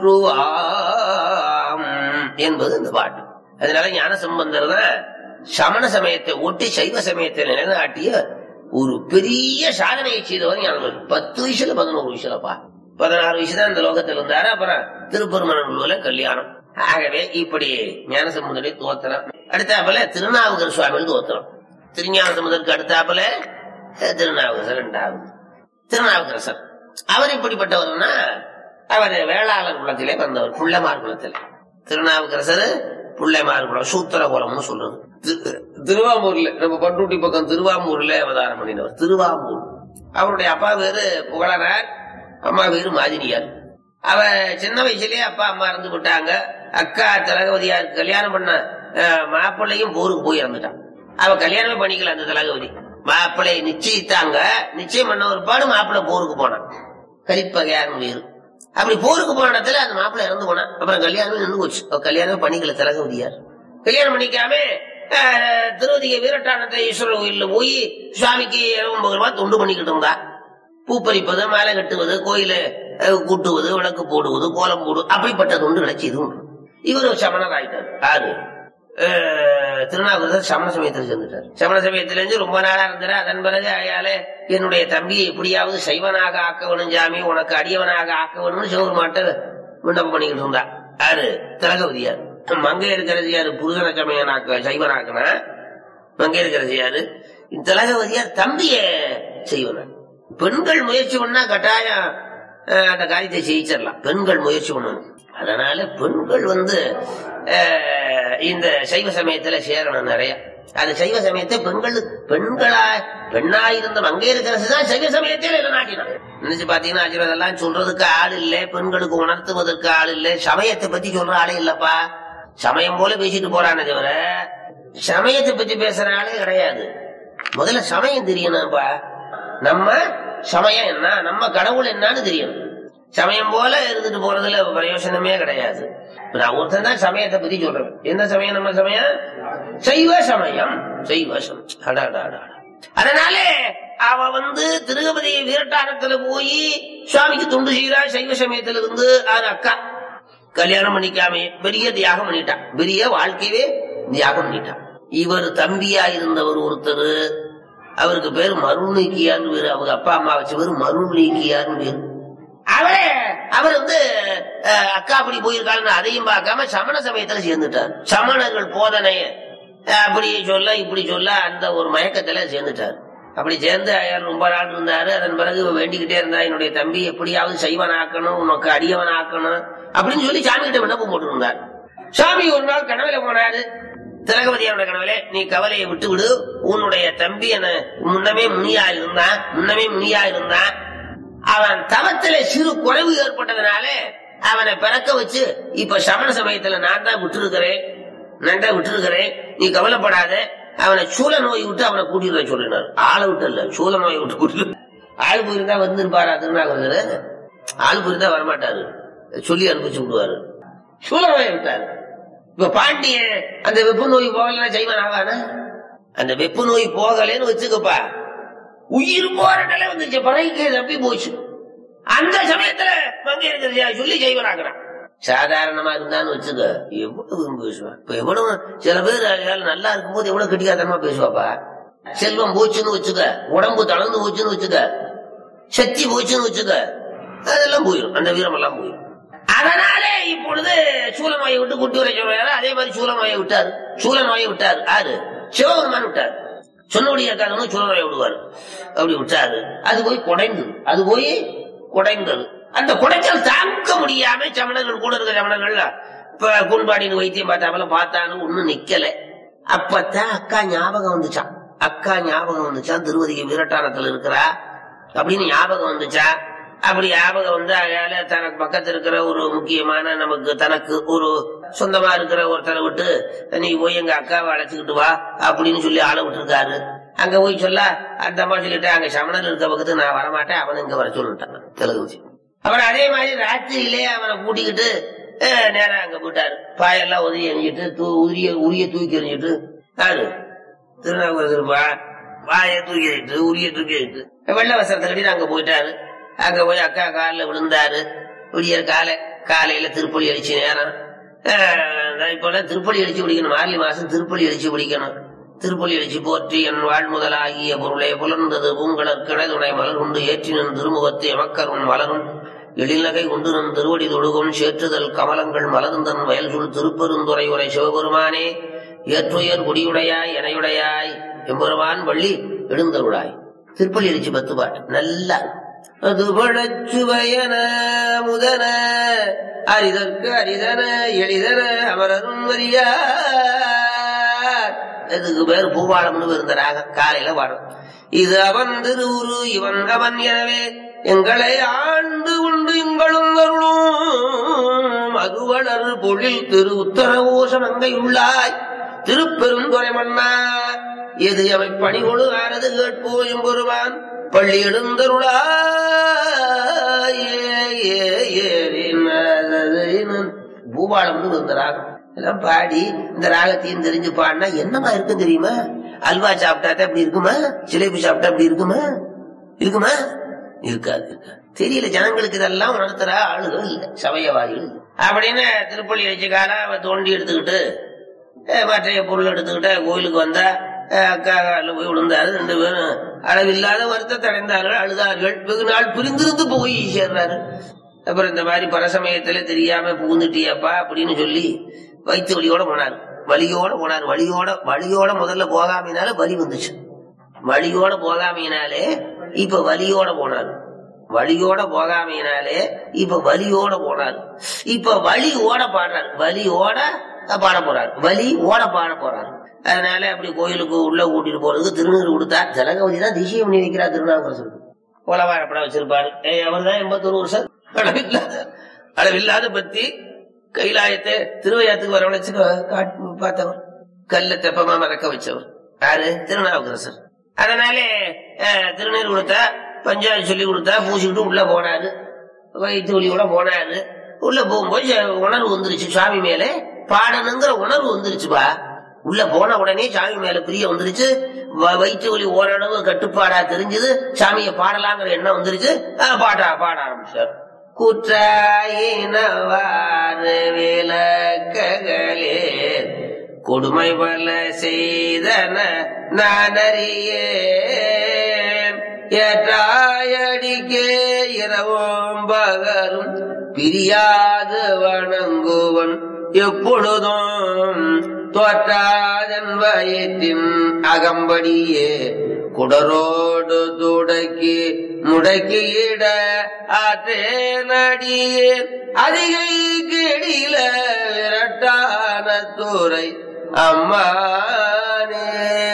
போற்றுவாம் என்பது இந்த பாட்டு அதனால ஞான சம்பந்தர் தான் சமண சமயத்தை ஒட்டி சைவ சமயத்தை நிலைநாட்டிய ஒரு பெரிய சாதனையை செய்தவர் ஞானம் பத்து வயசுல பதினோரு வயசுலப்பா பதினாறு வயசு தான் இந்த லோகத்தில் இருந்தாரு அப்புறம் திருப்பெருமனூர்ல கல்யாணம் ஆகவே இப்படி ஞான சம்பந்தரை தோத்திரம் அடுத்தாப்புல திருநாவுக்கர் சுவாமிகள் தோத்திரம் திருஞான சம்பந்தருக்கு அடுத்தாப்புல அஹ், திருநாவுக்கரசர் ரெண்டாவது திருநாவுக்கரசர் அவர் இப்படிப்பட்டவர்னா அவர் வேளாளர் குலத்திலே வந்தவர் புள்ளமார் குலத்தில் திருநாவுக்கரசர் புள்ளைமார் குலம் சூத்திர குலம்னு சொல்றது திரு- திருவாமூர்ல நம்ம பட்டுட்டி பக்கம் திருவாமூர்ல அவதாரம் பண்ணினவர் திருவாமூர் அவருடைய அப்பா பேரு புகழனார் அம்மா பேரு மாதினியார் அவ சின்ன வயசுலயே அப்பா அம்மா இறந்து விட்டாங்க அக்கா திலகவதியாருக்கு கல்யாணம் பண்ண அஹ், மாப்பிள்ளையும் போருக்கு போய் இறந்துட்டான் அவ கல்யாணமே பண்ணிக்கல அந்த திலகவதி மாப்பிள்ளை நிச்சயித்தாங்க நிச்சயம் பண்ண ஒரு பாடு மாப்பிள்ளை போருக்கு போனான் கலிப்பகையார் வீரு அப்படி போருக்கு போன இடத்துல அந்த மாப்பிள்ளை இறந்து போனான் அப்புறம் கல்யாணமே நின்று போச்சு அவ கல்யாணமே பண்ணிக்கல திலகவதியார் கல்யாணம் பண்ணிக்காம அஹ், திருவதிகை வீரட்டானத்தை ஈஸ்வரர் கோயில்ல போய் சுவாமிக்கு இரவு பகல்வா தொண்டு பண்ணிக்கிட்டு இருந்தா பூ பறிப்பது மாலை கட்டுவது கோயில அஹ், கூட்டுவது விளக்கு போடுவது கோலம் போடுவது அப்படிப்பட்ட தொண்டுகளை செய்து உண்டு. இவர் சமணர் ஆயிட்டார் யாரு அஹ், திருநாவுக்கரசர் சமண சமயத்தில் சேர்ந்துட்டார் சமண சமயத்திலிருந்து ரொம்ப நாளா இருந்தாரு அதன் பிறகு அயாலே என்னுடைய தம்பியை எப்படியாவது சைவனாக ஆக்க வேணும் சாமி உனக்கு அடியவனாக ஆக்க வேணும்னு சிவபெருமாட்ட விண்ணப்பம் பண்ணிக்கிட்டு இருந்தா யாரு திலகவதியார் மங்கையரசியாரு புருஷன சமயனாக்க சைவனாக்குனா மங்கையரசியாரு திலகவதியார் தம்பிய செய்வன பெண்கள் முயற்சி பண்ணா கட்டாயம் அஹ், அந்த காரியத்தை ஜெயிச்சிடலாம் பெண்கள் முயற்சி பண்ணணும் அதனால பெண்கள் வந்து அஹ், இந்த சைவ சமயத்துல சேரணும் நிறைய அது சைவ சமயத்தை பெண்கள் பெண்களா பெண்ணா இருந்த மங்கையரசு தான் சைவ சமயத்தில் நிலைநாட்டினான் நினைச்சு பாத்தீங்கன்னா அஜித் அதெல்லாம் சொல்றதுக்கு ஆள் இல்ல பெண்களுக்கு உணர்த்துவதற்கு ஆள் இல்ல சமயத்தை பத்தி சொல்ற ஆளே இல்லப்பா சமயம் போல பேசிட்டு போறானே தவிர சமயத்தை பத்தி பேசுற ஆளே கிடையாது முதல்ல சமயம் தெரியணும்ப்பா நம்ம சமயம் என்ன நம்ம கடவுள் என்னன்னு தெரியணும் சமயம் போல இருந்துட்டு போறதுல பிரயோஜனமே கிடையாது நான் ஒருத்தன் தான் சமயத்தை பத்தி சொல்றேன் என்ன சமயம் நம்ம சமயம் சைவ சமயம் சைவ சமயம் அடா, அடா, அடா, அடா. அதனாலே அவ வந்து திருகபதி வீரட்டானத்துல போய் சுவாமிக்கு தொண்டு செய்யறா சைவ சமயத்துல இருந்து அது அக்கா கல்யாணம் பண்ணிக்காம பெரிய தியாகம் பண்ணிட்டான் பெரிய வாழ்க்கையவே தியாகம் பண்ணிட்டான் இவர் தம்பியா இருந்தவர் ஒருத்தர் அவருக்கு பேரு மருள் நீக்கியார்னு பேரு அவங்க அப்பா அம்மா வச்ச பேரு மருள் நீக்கியார்னு பேரு அவரே அவர் வந்து அஹ், அக்கா அப்படி போயிருக்காருன்னு அதையும் பார்க்காம சமண சமயத்துல சேர்ந்துட்டார் சமணர்கள் போதனைய அஹ், அப்படி சொல்ல இப்படி சொல்ல அந்த ஒரு மயக்கத்துல சேர்ந்துட்டார் அப்படி சேர்ந்து ஐயர் ரொம்ப நாள் இருந்தாரு அதன் பிறகு வேண்டிக்கிட்டே இருந்தா என்னுடைய தம்பி எப்படியாவது செய்வன் ஆக்கணும் உனக்கு அடியவன் ஆக்கணும் அப்படின்னு சொல்லி சாமி கிட்ட விண்ணப்பம் போட்டு இருந்தார் சாமி ஒரு நாள் கனவுல போனாரு திலகவதியாருடைய கனவிலே நீ கவலையை விட்டு விடு உன்னுடைய தம்பி என முன்னமே முனியா இருந்தான் முன்னமே முனியா இருந்தான் அவன் தவத்திலே சிறு குறைவு ஏற்பட்டதுனால அவனை பிறக்க வச்சு இப்ப சமண சமயத்துல நான் தான் விட்டுருக்கிறேன் நான் தான் விட்டுருக்கிறேன் நீ கவலைப்படாத அவனை சூழ நோய் விட்டு அவனை கூட்டிட்டு வர சொல்லினார் ஆளை விட்டு இல்ல சூழ நோயை விட்டு கூட்டிட்டு ஆள் போயிருந்தா வந்திருப்பாரா திருநாகூர் ஆள் போயிருந்தா வரமாட்டாரு சொல்லி அனுப்பிச்சு விடுவாரு சூழ நோயை விட்டாரு இப்ப பாண்டிய அந்த வெப்பு நோய் போகலன்னா செய்வன் ஆவானா அந்த வெப்பு நோய் போகலன்னு வச்சுக்கப்பா உயிர் போற நிலை வந்துச்சு பறைக்கு தப்பி போச்சு அந்த சமயத்துல மங்கை இருக்கிறதா சொல்லி செய்வனாகிறான் சாதாரணமா இருந்தான்னு வச்சுக்க எவ்வளவு விரும்பி பேசுவான் இப்ப எவ்வளவு சில பேர் அயாள் நல்லா இருக்கும்போது எவ்வளவு கெட்டிக்காத்தனமா பேசுவாப்பா செல்வம் போச்சுன்னு வச்சுக்க உடம்பு தளர்ந்து போச்சுன்னு வச்சுக்க சக்தி போச்சுன்னு வச்சுக்க அதெல்லாம் போயிடும் அந்த வீரம் எல்லாம் போயிடும் அதனாலே இப்பொழுது சூழ நோயை விட்டு குட்டி வரை சொல்றாரு அதே மாதிரி சூழ நோயை விட்டாரு சூழ நோயை விட்டாரு ஆறு சிவபெருமான் விட்டாரு சொன்னபடி கேட்காதவங்க சூழ நோயை விடுவாரு அப்படி விட்டாரு அது போய் குடைந்தது அது போய் குடைந்தது அந்த குடைச்சல் தாங்க முடியாம சமணர்கள் கூட இருக்க சமணங்கள்ல இப்ப கூன்பாடின்னு வைத்தியம் பார்த்தாமல பார்த்தாலும் ஒண்ணும் நிக்கல அப்பத்தான் அக்கா ஞாபகம் வந்துச்சான் அக்கா ஞாபகம் வந்துச்சான் திருவதிகை வீரட்டானத்துல இருக்கிறா அப்படின்னு ஞாபகம் வந்துச்சா அப்படி ஞாபகம் வந்து அதால தனக்கு பக்கத்துல இருக்கிற ஒரு முக்கியமான நமக்கு தனக்கு ஒரு சொந்தமா இருக்கிற ஒருத்தரை விட்டு நீ போய் எங்க அக்காவை அழைச்சுக்கிட்டு வா அப்படின்னு சொல்லி ஆளை விட்டுருக்காரு அங்க போய் சொல்ல அந்த அம்மா சொல்லிட்டு அங்க சமணர் இருக்க பக்கத்து நான் வரமாட்டேன் அவன் இங்க வர சொல்லிட்டான் தெலுங்கு விஷயம் அப்புறம் அதே மாதிரி ராத்திரியிலே அவனை கூட்டிக்கிட்டு அஹ், நேரா அங்க போயிட்டாரு பாயெல்லாம் உதவி எறிஞ்சிட்டு தூ உரிய உரிய தூக்கி எறிஞ்சிட்டு யாரு திருநாவுக்கரசர் இருப்பா வாயை தூக்கி எறிட்டு உரிய தூக்கி எறிட்டு வெள்ள வசனத்தை கட்டிட்டு அங்க போயிட்டாரு அங்க போய் அக்கா காலில் விழுந்தாரு விடிய காலை காலையில திருப்பலி அடிச்சு நேரம் அஹ், இப்ப திருப்பலி அடிச்சு பிடிக்கணும் மார்கழி மாசம் திருப்பலி அடிச்சு பிடிக்கணும் திருப்பலி அடிச்சு போற்றி என் வாழ் முதலாகிய பொருளே புலர்ந்தது பூங்கலர் கிணதுணை மலர் கொண்டு ஏற்றினன் திருமுகத்தை எமக்கரும் மலரும் எழில்நகை கொண்டு நம் திருவடி தொழுகும் சேற்றுதல் கமலங்கள் மலர்ந்தன் வயல் சுள் திருப்பெருந்துறை உரை சிவபெருமானே ஏற்றுயர் குடியுடையாய் எனையுடையாய் எம்பெருமான் வள்ளி எழுந்தருளாய் திருப்பலி அடிச்சு பத்து பாட்டு நல்லா அது பழச்சுவையன முதன அரிதற்கு அரிதன எளிதன அமரரும் வரியார் இதுக்கு பேர் பூபாலம்னு இருந்த ராகம் காலையில பாடும் இது அவன் திருவுரு இவன் அவன் எனவே எங்களை ஆண்டு உண்டு எங்களும் அருளும் மதுவளர் பொழில் திரு உத்தரவோசம் அங்கை உள்ளாய் திருப்பெருந்துறை மன்னா எது அவை பணிகொடு ஆனது கேட்போ எம்பெருமான் பள்ளி எழுந்தருளாய் பூபாலம்னு இந்த ராகம் எல்லாம் பாடி இந்த ராகத்தையும் தெரிஞ்சு பாடினா என்னமா இருக்கும் தெரியுமா அல்வா சாப்பிட்டா அப்படி இருக்குமா ஜிலேபி சாப்பிட்டா அப்படி இருக்குமா இருக்குமா இருக்காது இருக்காது. தெரியல ஜனங்களுக்கு இதெல்லாம் உணர்த்துற ஆளுகள் இல்ல சமயவாதிகள் இல்ல. அப்படின்னு திருப்பள்ளி வச்சுக்கால அவ தோண்டி எடுத்துக்கிட்டு அஹ், மற்றைய பொருள் எடுத்துக்கிட்டு கோயிலுக்கு வந்தா அஹ், அக்கா காலில் போய் விழுந்தாரு ரெண்டு பேரும் அளவில்லாத வருத்தத்தை அடைந்தார்கள் அழுதார்கள் வெகு நாள் பிரிந்திருந்து போய் சேர்றாரு அப்புறம் இந்த மாதிரி பரசமயத்துல தெரியாம புகுந்துட்டியப்பா அப்படின்னு சொல்லி வயிற்று வலியோட போனார் வலியோட போனார் வலியோட வலியோட முதல்ல போகாமையினால வலி வந்துச்சு வலியோட போகாமையினாலே இப்ப வலியோட போனார் வலியோட போகாமையினாலே இப்ப வலியோட போனார் இப்ப வலி ஓட பாடுறார் வலியோட பாட போறார் வலி ஓட பாட போறார் அதனால அப்படி கோயிலுக்கு உள்ள கூட்டிட்டு போறதுக்கு திருநீர் கொடுத்தா ஜனகவதி தான் திசையை பண்ணி வைக்கிறார் திருநாவுக்கரசர் உலவாழப்படம் வச்சிருப்பாரு அவர் தான் எண்பத்தொரு வருஷம் அளவில்லாத அளவில்லாத பத்தி கைலாயத்தை திருவையாத்துக்கு வரவழைச்சு காட்டு பார்த்தவர் கல்ல தெப்பமா மறக்க வச்சவர் யாரு திருநாவுக்கரசர் அதனாலே அஹ், திருநீர் கொடுத்தா பஞ்சாயத்து சொல்லி கொடுத்தா பூசிக்கிட்டு உள்ள போனாரு வயிற்று வலியோட போனாரு உள்ள போகும்போது ச- உணர்வு வந்துருச்சு சாமி மேல பாடணுங்கிற உணர்வு வந்துருச்சுப்பா உள்ள போன உடனே சாமி மேல பிரிய வந்துருச்சு வ- வயிற்று வலி ஓரளவு கட்டுப்பாடா தெரிஞ்சது சாமியை பாடலாங்கிற எண்ணம் வந்துருச்சு அஹ், பாட பாட ஆரம்பிச்சார் குற்றாயினவாறு விளக்ககளே கொடுமை பல செய்தன நான் அறியேன் ஏற்றாயடிக்கே இரவும் பகலும் பிரியாது வணங்குவன் எப்பொழுதும் தோற்றாதன் வயிற்றின் அகம்படியே குடரோடு துடக்கி முடக்கியிட ஆற்றேனடியே அதிகை கிடில விரட்டான தூரை அம்மானே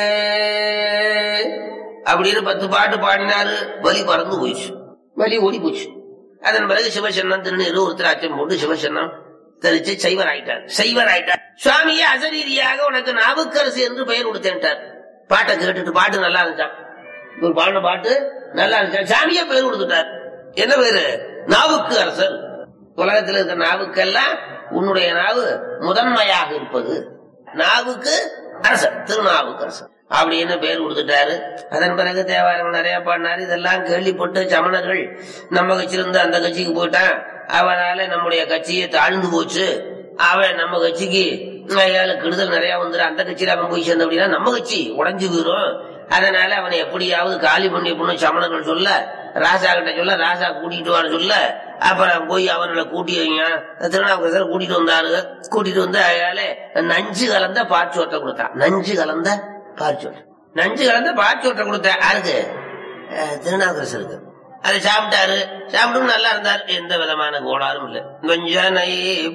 அப்படின்னு பத்து பாட்டு பாடினாரு வலி பறந்து போயிடுச்சு வலி ஓடி போச்சு அதன் பிறகு சிவசன்னம் திருநீர் உருத்திராட்சம் போட்டு சிவசன்னம் தெரிச்சு சைவர் ஆயிட்டார் சைவர் ஆயிட்டார் சுவாமியே அசரீதியாக உனக்கு நாவுக்கரசு என்று பெயர் கொடுத்தேன்ட்டார் பாட்டை கேட்டுட்டு பாட்டு நல்லா இருந்துச்சான் ஒரு பாடின பாட்டு நல்லா இருந்துச்சா சாமியே பெயர் கொடுத்துட்டார் என்ன பேரு நாவுக்கு அரசர் உலகத்தில் இருக்கிற நாவுக்கெல்லாம் உன்னுடைய நாவு முதன்மையாக இருப்பது நாவுக்கு அரசர் திருநாவுக்கு அரசர் அப்படின்னு பேர் கொடுத்துட்டாரு அதன் பிறகு தேவாரம் நிறைய பாடினாரு இதெல்லாம் கேள்விப்பட்டு சமணர்கள் நம்ம கட்சியில இருந்து அந்த கட்சிக்கு போயிட்டான் அவனால நம்முடைய கட்சியை தாழ்ந்து போச்சு அவன் நம்ம கட்சிக்கு ஏழு கெடுதல் நிறைய வந்துடும் அந்த கட்சியில அவன் போய் சேர்ந்த அப்படின்னா நம்ம கட்சி உடஞ்சு போயிரும் அதனால அவனை எப்படியாவது காலி பண்ணி பண்ணு சமணங்கள் சொல்ல ராசா கிட்ட சொல்ல ராசா கூட்டிட்டு வான்னு சொல்ல அப்புறம் போய் அவர்களை கூட்டி வைங்க திருநாவுக்கரசர் கூட்டிட்டு வந்தாரு கூட்டிட்டு வந்து அயால நஞ்சு கலந்த பாச்சோட்டை கொடுத்தான் நஞ்சு கலந்த பாச்சோட்டை நஞ்சு கலந்த பாச்சோட்டை கொடுத்த யாருக்கு அஹ், திருநாவுக்கரசருக்கு அதை சாப்பிட்டாரு சாப்பிட்டும் நல்லா இருந்தார் எந்த விதமான கோளாறும் இல்லை கொஞ்சனை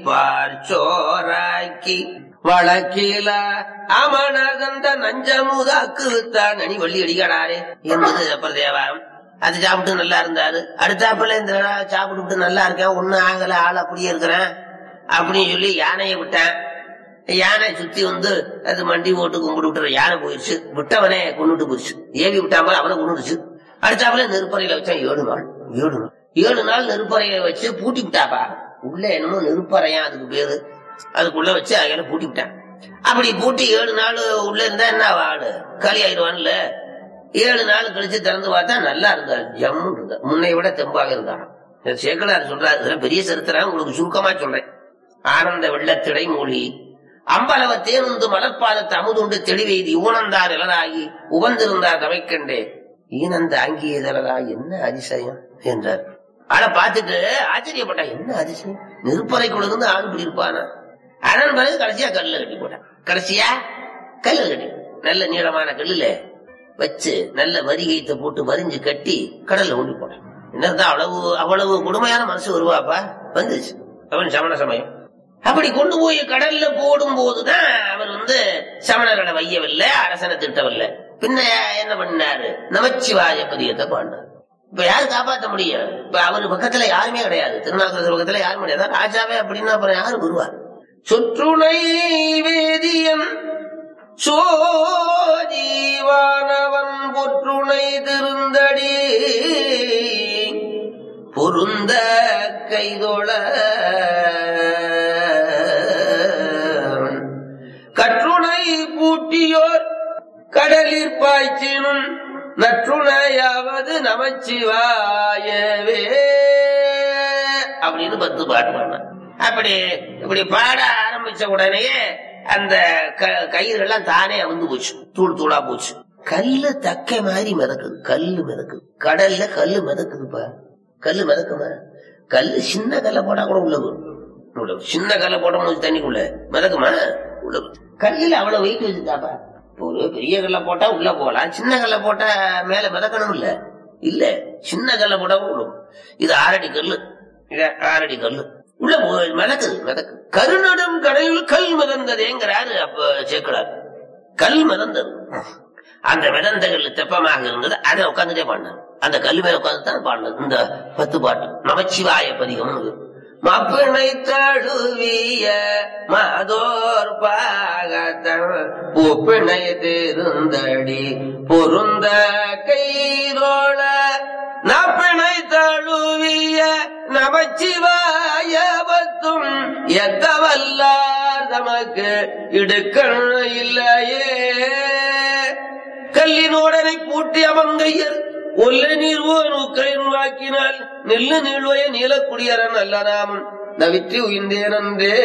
பார்ச்சோராக்கி வழக்கில அமனர் தந்த நஞ்சமுதாக்கு வித்தான் அணி வள்ளி அடிக்கடாரே என்பது அப்புறம் தேவாரம் அது சாப்பிட்டு நல்லா இருந்தாரு அடுத்தாப்புல இந்த சாப்பிட்டு நல்லா இருக்கேன் ஒண்ணும் ஆகல ஆள் அப்படியே இருக்கிறேன் அப்படின்னு சொல்லி யானையை விட்டேன் யானை சுத்தி வந்து அது மண்டி போட்டு கும்பிட்டு விட்டுற யானை போயிடுச்சு விட்டவனே கொண்டுட்டு போயிடுச்சு ஏவி விட்டாம அவனை கொண்டுடுச்சு அடுத்தாப்புல நெருப்பறையில வச்சான் ஏழு நாள் ஏழு நாள் ஏழு நாள் நெருப்பறையில வச்சு பூட்டி விட்டாப்பா உள்ள என்னமோ நெருப்பறையா அதுக்கு பேரு அதுக்குள்ள வச்சு அகையில பூட்டி விட்டான் அப்படி பூட்டி ஏழு நாள் உள்ள இருந்தா என்ன ஆடு காலி ஆயிடுவான்ல ஏழு நாள் கழிச்சு திறந்து பார்த்தா நல்லா இருந்தார் ஜம்மு இருந்தார் முன்னை விட தெம்பாக இருந்தாராம் சேக்கலார் சொல்றாரு இதெல்லாம் பெரிய சரித்திரம் உங்களுக்கு சுருக்கமா சொல்றேன் ஆனந்த வெள்ளத்திடை மூழ்கி அம்பலவ தேனுந்து மலர்பாதத்தை அமுதுண்டு தெளிவெய்தி ஊனந்தார் இளராகி உவந்திருந்தார் தமைக்கண்டே ஈனந்த அங்கியதலரா என்ன அதிசயம் என்றார் ஆளை பார்த்துட்டு ஆச்சரியப்பட்டா என்ன அதிசயம் நெருப்பறைக்குள்ள இருந்து ஆள் இப்படி இருப்பானா அதன் பிறகு கடைசியா கல்ல கட்டி போட்டான் கடைசியா கல்ல கட்டி நல்ல நீளமான கல்லுல வச்சு நல்ல வரிகைத்தை போட்டு வரிஞ்சு கட்டி கடல்ல ஊண்டி போட்டான் என்னதான் அவ்வளவு அவ்வளவு கொடுமையான மனசு வருவாப்பா வந்துச்சு அவன் சமண சமயம் அப்படி கொண்டு போய் கடல்ல போடும் போதுதான் அவர் வந்து சமணர்களை வையவில்லை அரசனை திட்டவில்லை பின்ன என்ன பண்ணாரு நமச்சிவாய பதியத்தை பாடினார் இப்ப யாரு காப்பாத்த முடியும் இப்ப அவரு பக்கத்துல யாருமே கிடையாது திருநாவுக்கரசர் பக்கத்துல யாரும் கிடையாது ராஜாவே அப்படின்னா அப்புறம் யாரு வருவார் சுற்றுணை வேதியன் சோஜீவானவன் பொற்றுணை திருந்தடி பொருந்த கைதொழ கற்றுணை பூட்டியோர் கடலிற் பாய்ச்சினும் நற்றுணையாவது நமச்சிவாயவே அப்படின்னு பத்து பாட்டு பாடினான் அப்படி இப்படி பாட ஆரம்பிச்ச உடனேயே அந்த க- கயிறுகள்லாம் தானே அவுந்து போச்சு தூள் தூளா போச்சு கல்லு தக்கை மாதிரி மிதக்குது கல்லு மிதக்குது கடல்ல கல்லு மிதக்குதுப்பா கல்லு மிதக்குமா கல்லு சின்ன கல்ல போட்டா கூட உள்ள வரும். உள்ள வரும். சின்ன கல்ல போட்ட போது தண்ணிக்குள்ள மிதக்குமா உள்ள வரும். கல்லுல அவ்வளவு வெயிட் வச்சுதாப்பா இப்போ ஒரு பெரிய கல்ல போட்டா உள்ள போகலாம் சின்ன கல்ல போட்டா மேல மிதக்கணும் இல்ல இல்ல சின்ன கல்ல போட்டா கூட உள்ள வரும். இது ஆறடி கல்லு இது ஆறடி கல்லு உள்ள போ- மிதக்குது மிதக்குது கருநடும் கடலில் கல் மிதந்ததேங்கிறாரு அப்ப சேர்க்கிறார் கல் மிதந்தது அந்த மிதந்த கல் தெப்பமாக இருந்தது அதை உட்காந்துட்டே பாடினார் அந்த கல் மேல உட்கார்ந்து தான் பாடினது இந்த பத்து பாட்டு நமச்சிவாய பதிகம் மப்பிணை தழுவிய மதோர் பாகத்தன் ஒப்பிணை திருந்தடி பொருந்த கைரோள நப்பிணை தழுவிய நமச்சிவாயவத்தும் எத்தவல்லார் தமக்கு இடுக்கண் இல்லையே கல்லினோடனை பூட்டி அமங்கையர் ஒல்ல நீர்வோன் உக்கரின் வாக்கினால் நெல்லு நீழ்வய நீலக்குடியரன் அல்ல நாமம் நவிற்றி உயிர்ந்தேனந்தே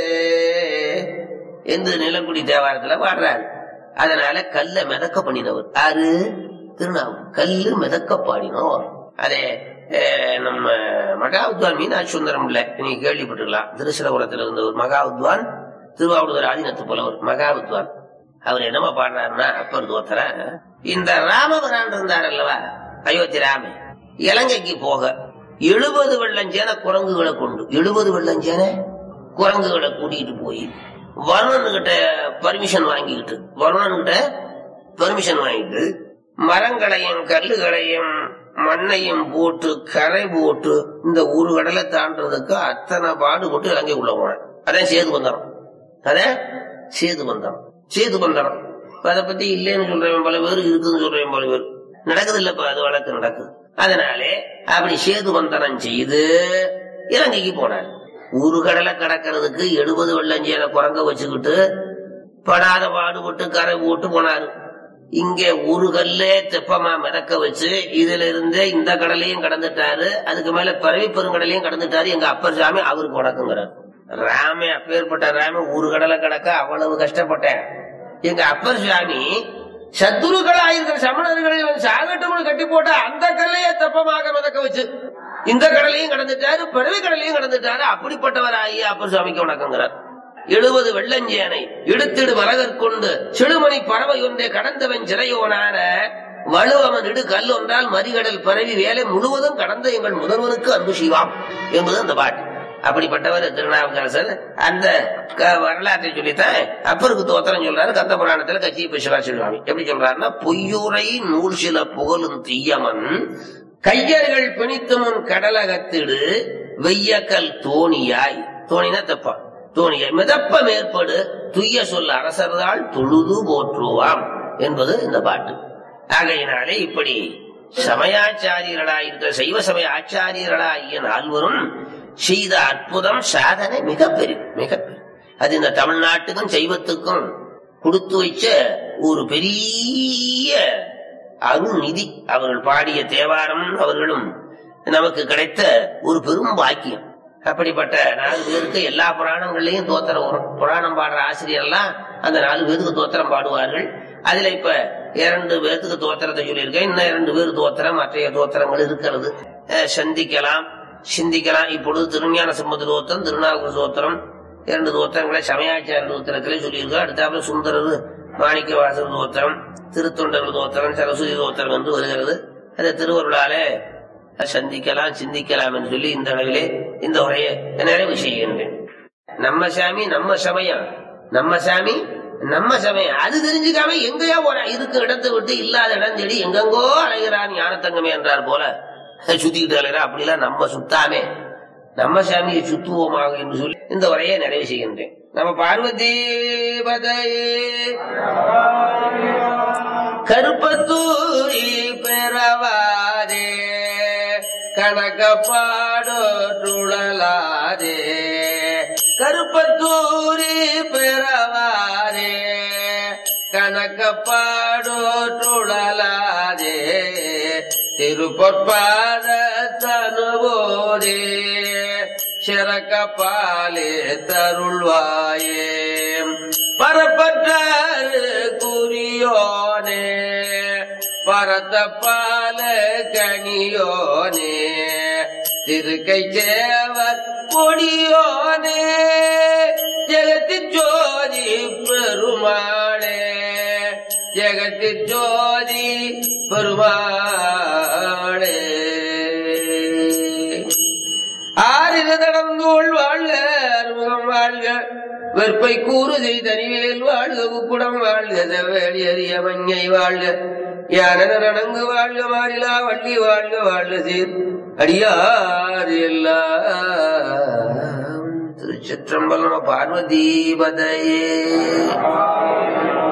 என்று நிலக்குடி தேவாரத்துல பாடுறாரு அதனால கல்ல மிதக்க பண்ணினவர் யாரு திருநாவு கல்லு மிதக்க பாடினோர் அதே அஹ், நம்ம மகாவித்வான் மீனாட்சி சுந்தரம் இல்ல நீங்க கேள்விப்பட்டிருக்கலாம் திருச்சிரபுரத்துல இருந்த ஒரு மகாவித்வான் திருவாவூர் ஆதினத்து புலவர் மகாவித்வான் அவர் என்னமா பாடுறாருன்னா அப்பர் தோத்தர இந்த ராமபிரான் இருந்தார் அல்லவா அயோத்தி ராம இலங்கைக்கு போக எழுபது வெள்ளஞ்சேன குரங்குகளை கொண்டு எழுபது வெள்ளஞ்சேன குரங்குகளை கூட்டிட்டு போய் வருணன் கிட்ட பர்மிஷன் வாங்கிக்கிட்டு வருணன் கிட்ட பர்மிஷன் வாங்கிட்டு மரங்களையும் கல்லுகளையும் மண்ணையும் போட்டு கரை போட்டு இந்த ஒரு கடலை தாண்டதுக்கு அத்தனை பாடுபட்டு இலங்கைக்குள்ள போனேன் அதான் சேது பந்தரம் அதான் சேது பந்தரம் சேது பந்தரம் இப்ப அதை பத்தி இல்லைன்னு சொல்றவன் பல பேர் இருக்குன்னு சொல்றவன் பல பேர் நடக்குது இல்லப்ப அது வழக்கு நடக்குது அதனாலே அப்படி சேது பந்தனம் செய்து இலங்கைக்கு போனார் ஒரு கடலை கடக்கிறதுக்கு எழுபது வெள்ளஞ்சியனை குரங்க வச்சுக்கிட்டு படாத பாடுபட்டு கரை போட்டு போனாரு இங்க ஒரு கல்லே தெப்பமா மிதக்க வச்சு இதுல இருந்து இந்த கடலையும் கடந்துட்டாரு அதுக்கு மேல பறவை பெருங்கடலையும் கடந்துட்டாரு எங்க அப்பர் சாமி அவருக்கு வணக்கங்கிறார் ராமே அப்பேற்பட்ட ராம ஒரு கடலை கடக்க அவ்வளவு கஷ்டப்பட்டேன் எங்க அப்பர் சாமி சத்துருக்களாயிருக்கிற சமணர்கள் இவன் சாகட்டும்னு கட்டி போட்ட அந்த கல்லையே தெப்பமாக மிதக்க வச்சு இந்த கடலையும் கடந்துட்டாரு பறவை கடலையும் கடந்துட்டாரு அப்படிப்பட்டவராகிய அப்பர் சுவாமிக்கு வணக்கங்கிறார் எழுபது வெள்ளஞ்சேனை இடுத்திடு மரகற்கொண்டு சிடுமணி பறவை ஒன்றே கடந்தவன் சிறையோனான வலுவமன் இடு கல் ஒன்றால் மறிகடல் பரவி வேலை முழுவதும் கடந்த எங்கள் முதல்வனுக்கு அன்பு செய்வாம் என்பது அந்த பாட்டு அப்படிப்பட்டவர் திருநாவுக்கரசர் அந்த க- வரலாற்றை சொல்லித்தான் அப்பருக்கு தோத்திரம் சொல்றாரு கந்த புராணத்துல கட்சி பிசுவாசி சுவாமி எப்படி சொல்றாருன்னா பொய்யுரை நூல் சில புகழும் தீயமன் கையர்கள் பிணித்து முன் கடலகத்திடு வெய்யக்கல் தோணியாய் தோணினா தப்பா தோணியாய் மிதப்ப மேற்படு துய்ய சொல் அரசர்தால் தொழுது போற்றுவாம் என்பது இந்த பாட்டு ஆகையினாலே இப்படி சமயாச்சாரியர்களாயிருக்கிற சைவ சமய ஆச்சாரியர்களாகிய நால்வரும் செய்த அற்புதம் சாதனை மிக பெரும் மிக பெரும் அது இந்த தமிழ்நாட்டுக்கும் சைவத்துக்கும் கொடுத்து வச்ச ஒரு பெரிய அருள்நிதி அவர்கள் பாடிய தேவாரம் அவர்களும் நமக்கு கிடைத்த ஒரு பெரும் பாக்கியம் அப்படிப்பட்ட நாலு பேருக்கு எல்லா புராணங்கள்லயும் தோத்திரம் வரும் புராணம் பாடுற ஆசிரியர் எல்லாம் அந்த நாலு பேருக்கு தோத்திரம் பாடுவார்கள் அதுல இப்ப இரண்டு பேர்த்துக்கு தோத்திரத்தை சொல்லியிருக்கேன் இன்னும் இரண்டு பேர் தோத்திரம் மற்றைய தோத்திரங்கள் இருக்கிறது அஹ் சந்திக்கலாம் சிந்திக்கலாம் இப்பொழுது திருஞான சம்பந்த தோத்திரம் திருநாவுக்கு தோத்திரம் இரண்டு தோத்திரங்களை சமயாச்சார தோத்திரத்திலே சொல்லியிருக்கோம் அடுத்தாப்புல சுந்தரர் மாணிக்க வாசல் தோத்திரம் திருத்தொண்டர் தோத்திரம் சரஸ்வதி தோத்திரம் வந்து வருகிறது அதை திருவருளாலே சந்திக்கலாம் சிந்திக்கலாம் என்று சொல்லி இந்த அளவிலே இந்த உரையை நிறைவு செய்கின்றேன் நம்ம சாமி நம்ம சமயம் நம்ம சாமி நம்ம சமயம் அது தெரிஞ்சுக்காம எங்கேயோ போற இருக்க இடத்தை விட்டு இல்லாத இடம் தேடி எங்கெங்கோ அலைகிறான் ஞானத்தங்கமே என்றார் போல சுத்திக்கிட்டு அலைகிறா அப்படிலாம் நம்ம சுத்தாமே நம்ம சாமியை சுத்துவோமாக என்று சொல்லி இந்த உரையை நிறைவு செய்கின்றேன் நம்ம பார்வதி பதையே கருப்பத்தூரி பெறவாதே கணக்கப்பாடோற்றுழலாதே கருப்பத்தூரி பெறவாதே கணக்கப்பாடோற்றுழலாதே திருப்பொற்பாத தனுவோதே சிறக்கப்பாலே தருள்வாயே பரப்பற்றாறு குறியோனே பரத்த பால கனியோனே திருக்கை சேவர் கொடியோனே ஜெகத்தி ஜோதி பெருமாளே ஜெகத்தி ஜோதி பெருமாளே ஆறிரு நடந்தோள் வாழ்க அறுமுகம் வாழ்க வெற்பை கூறு செய்தனிவேல் வாழ்க குக்குடம் வாழ்க செவ்வேலி அரிய மஞ்சை வாழ்க யானன நடங்கு வாழ்க மாறிலா வள்ளி வாழ்க வாழ்க சீர் அடியார் எல்லாம் திருச்சிற்றம்பலம் பார்வதி பதையே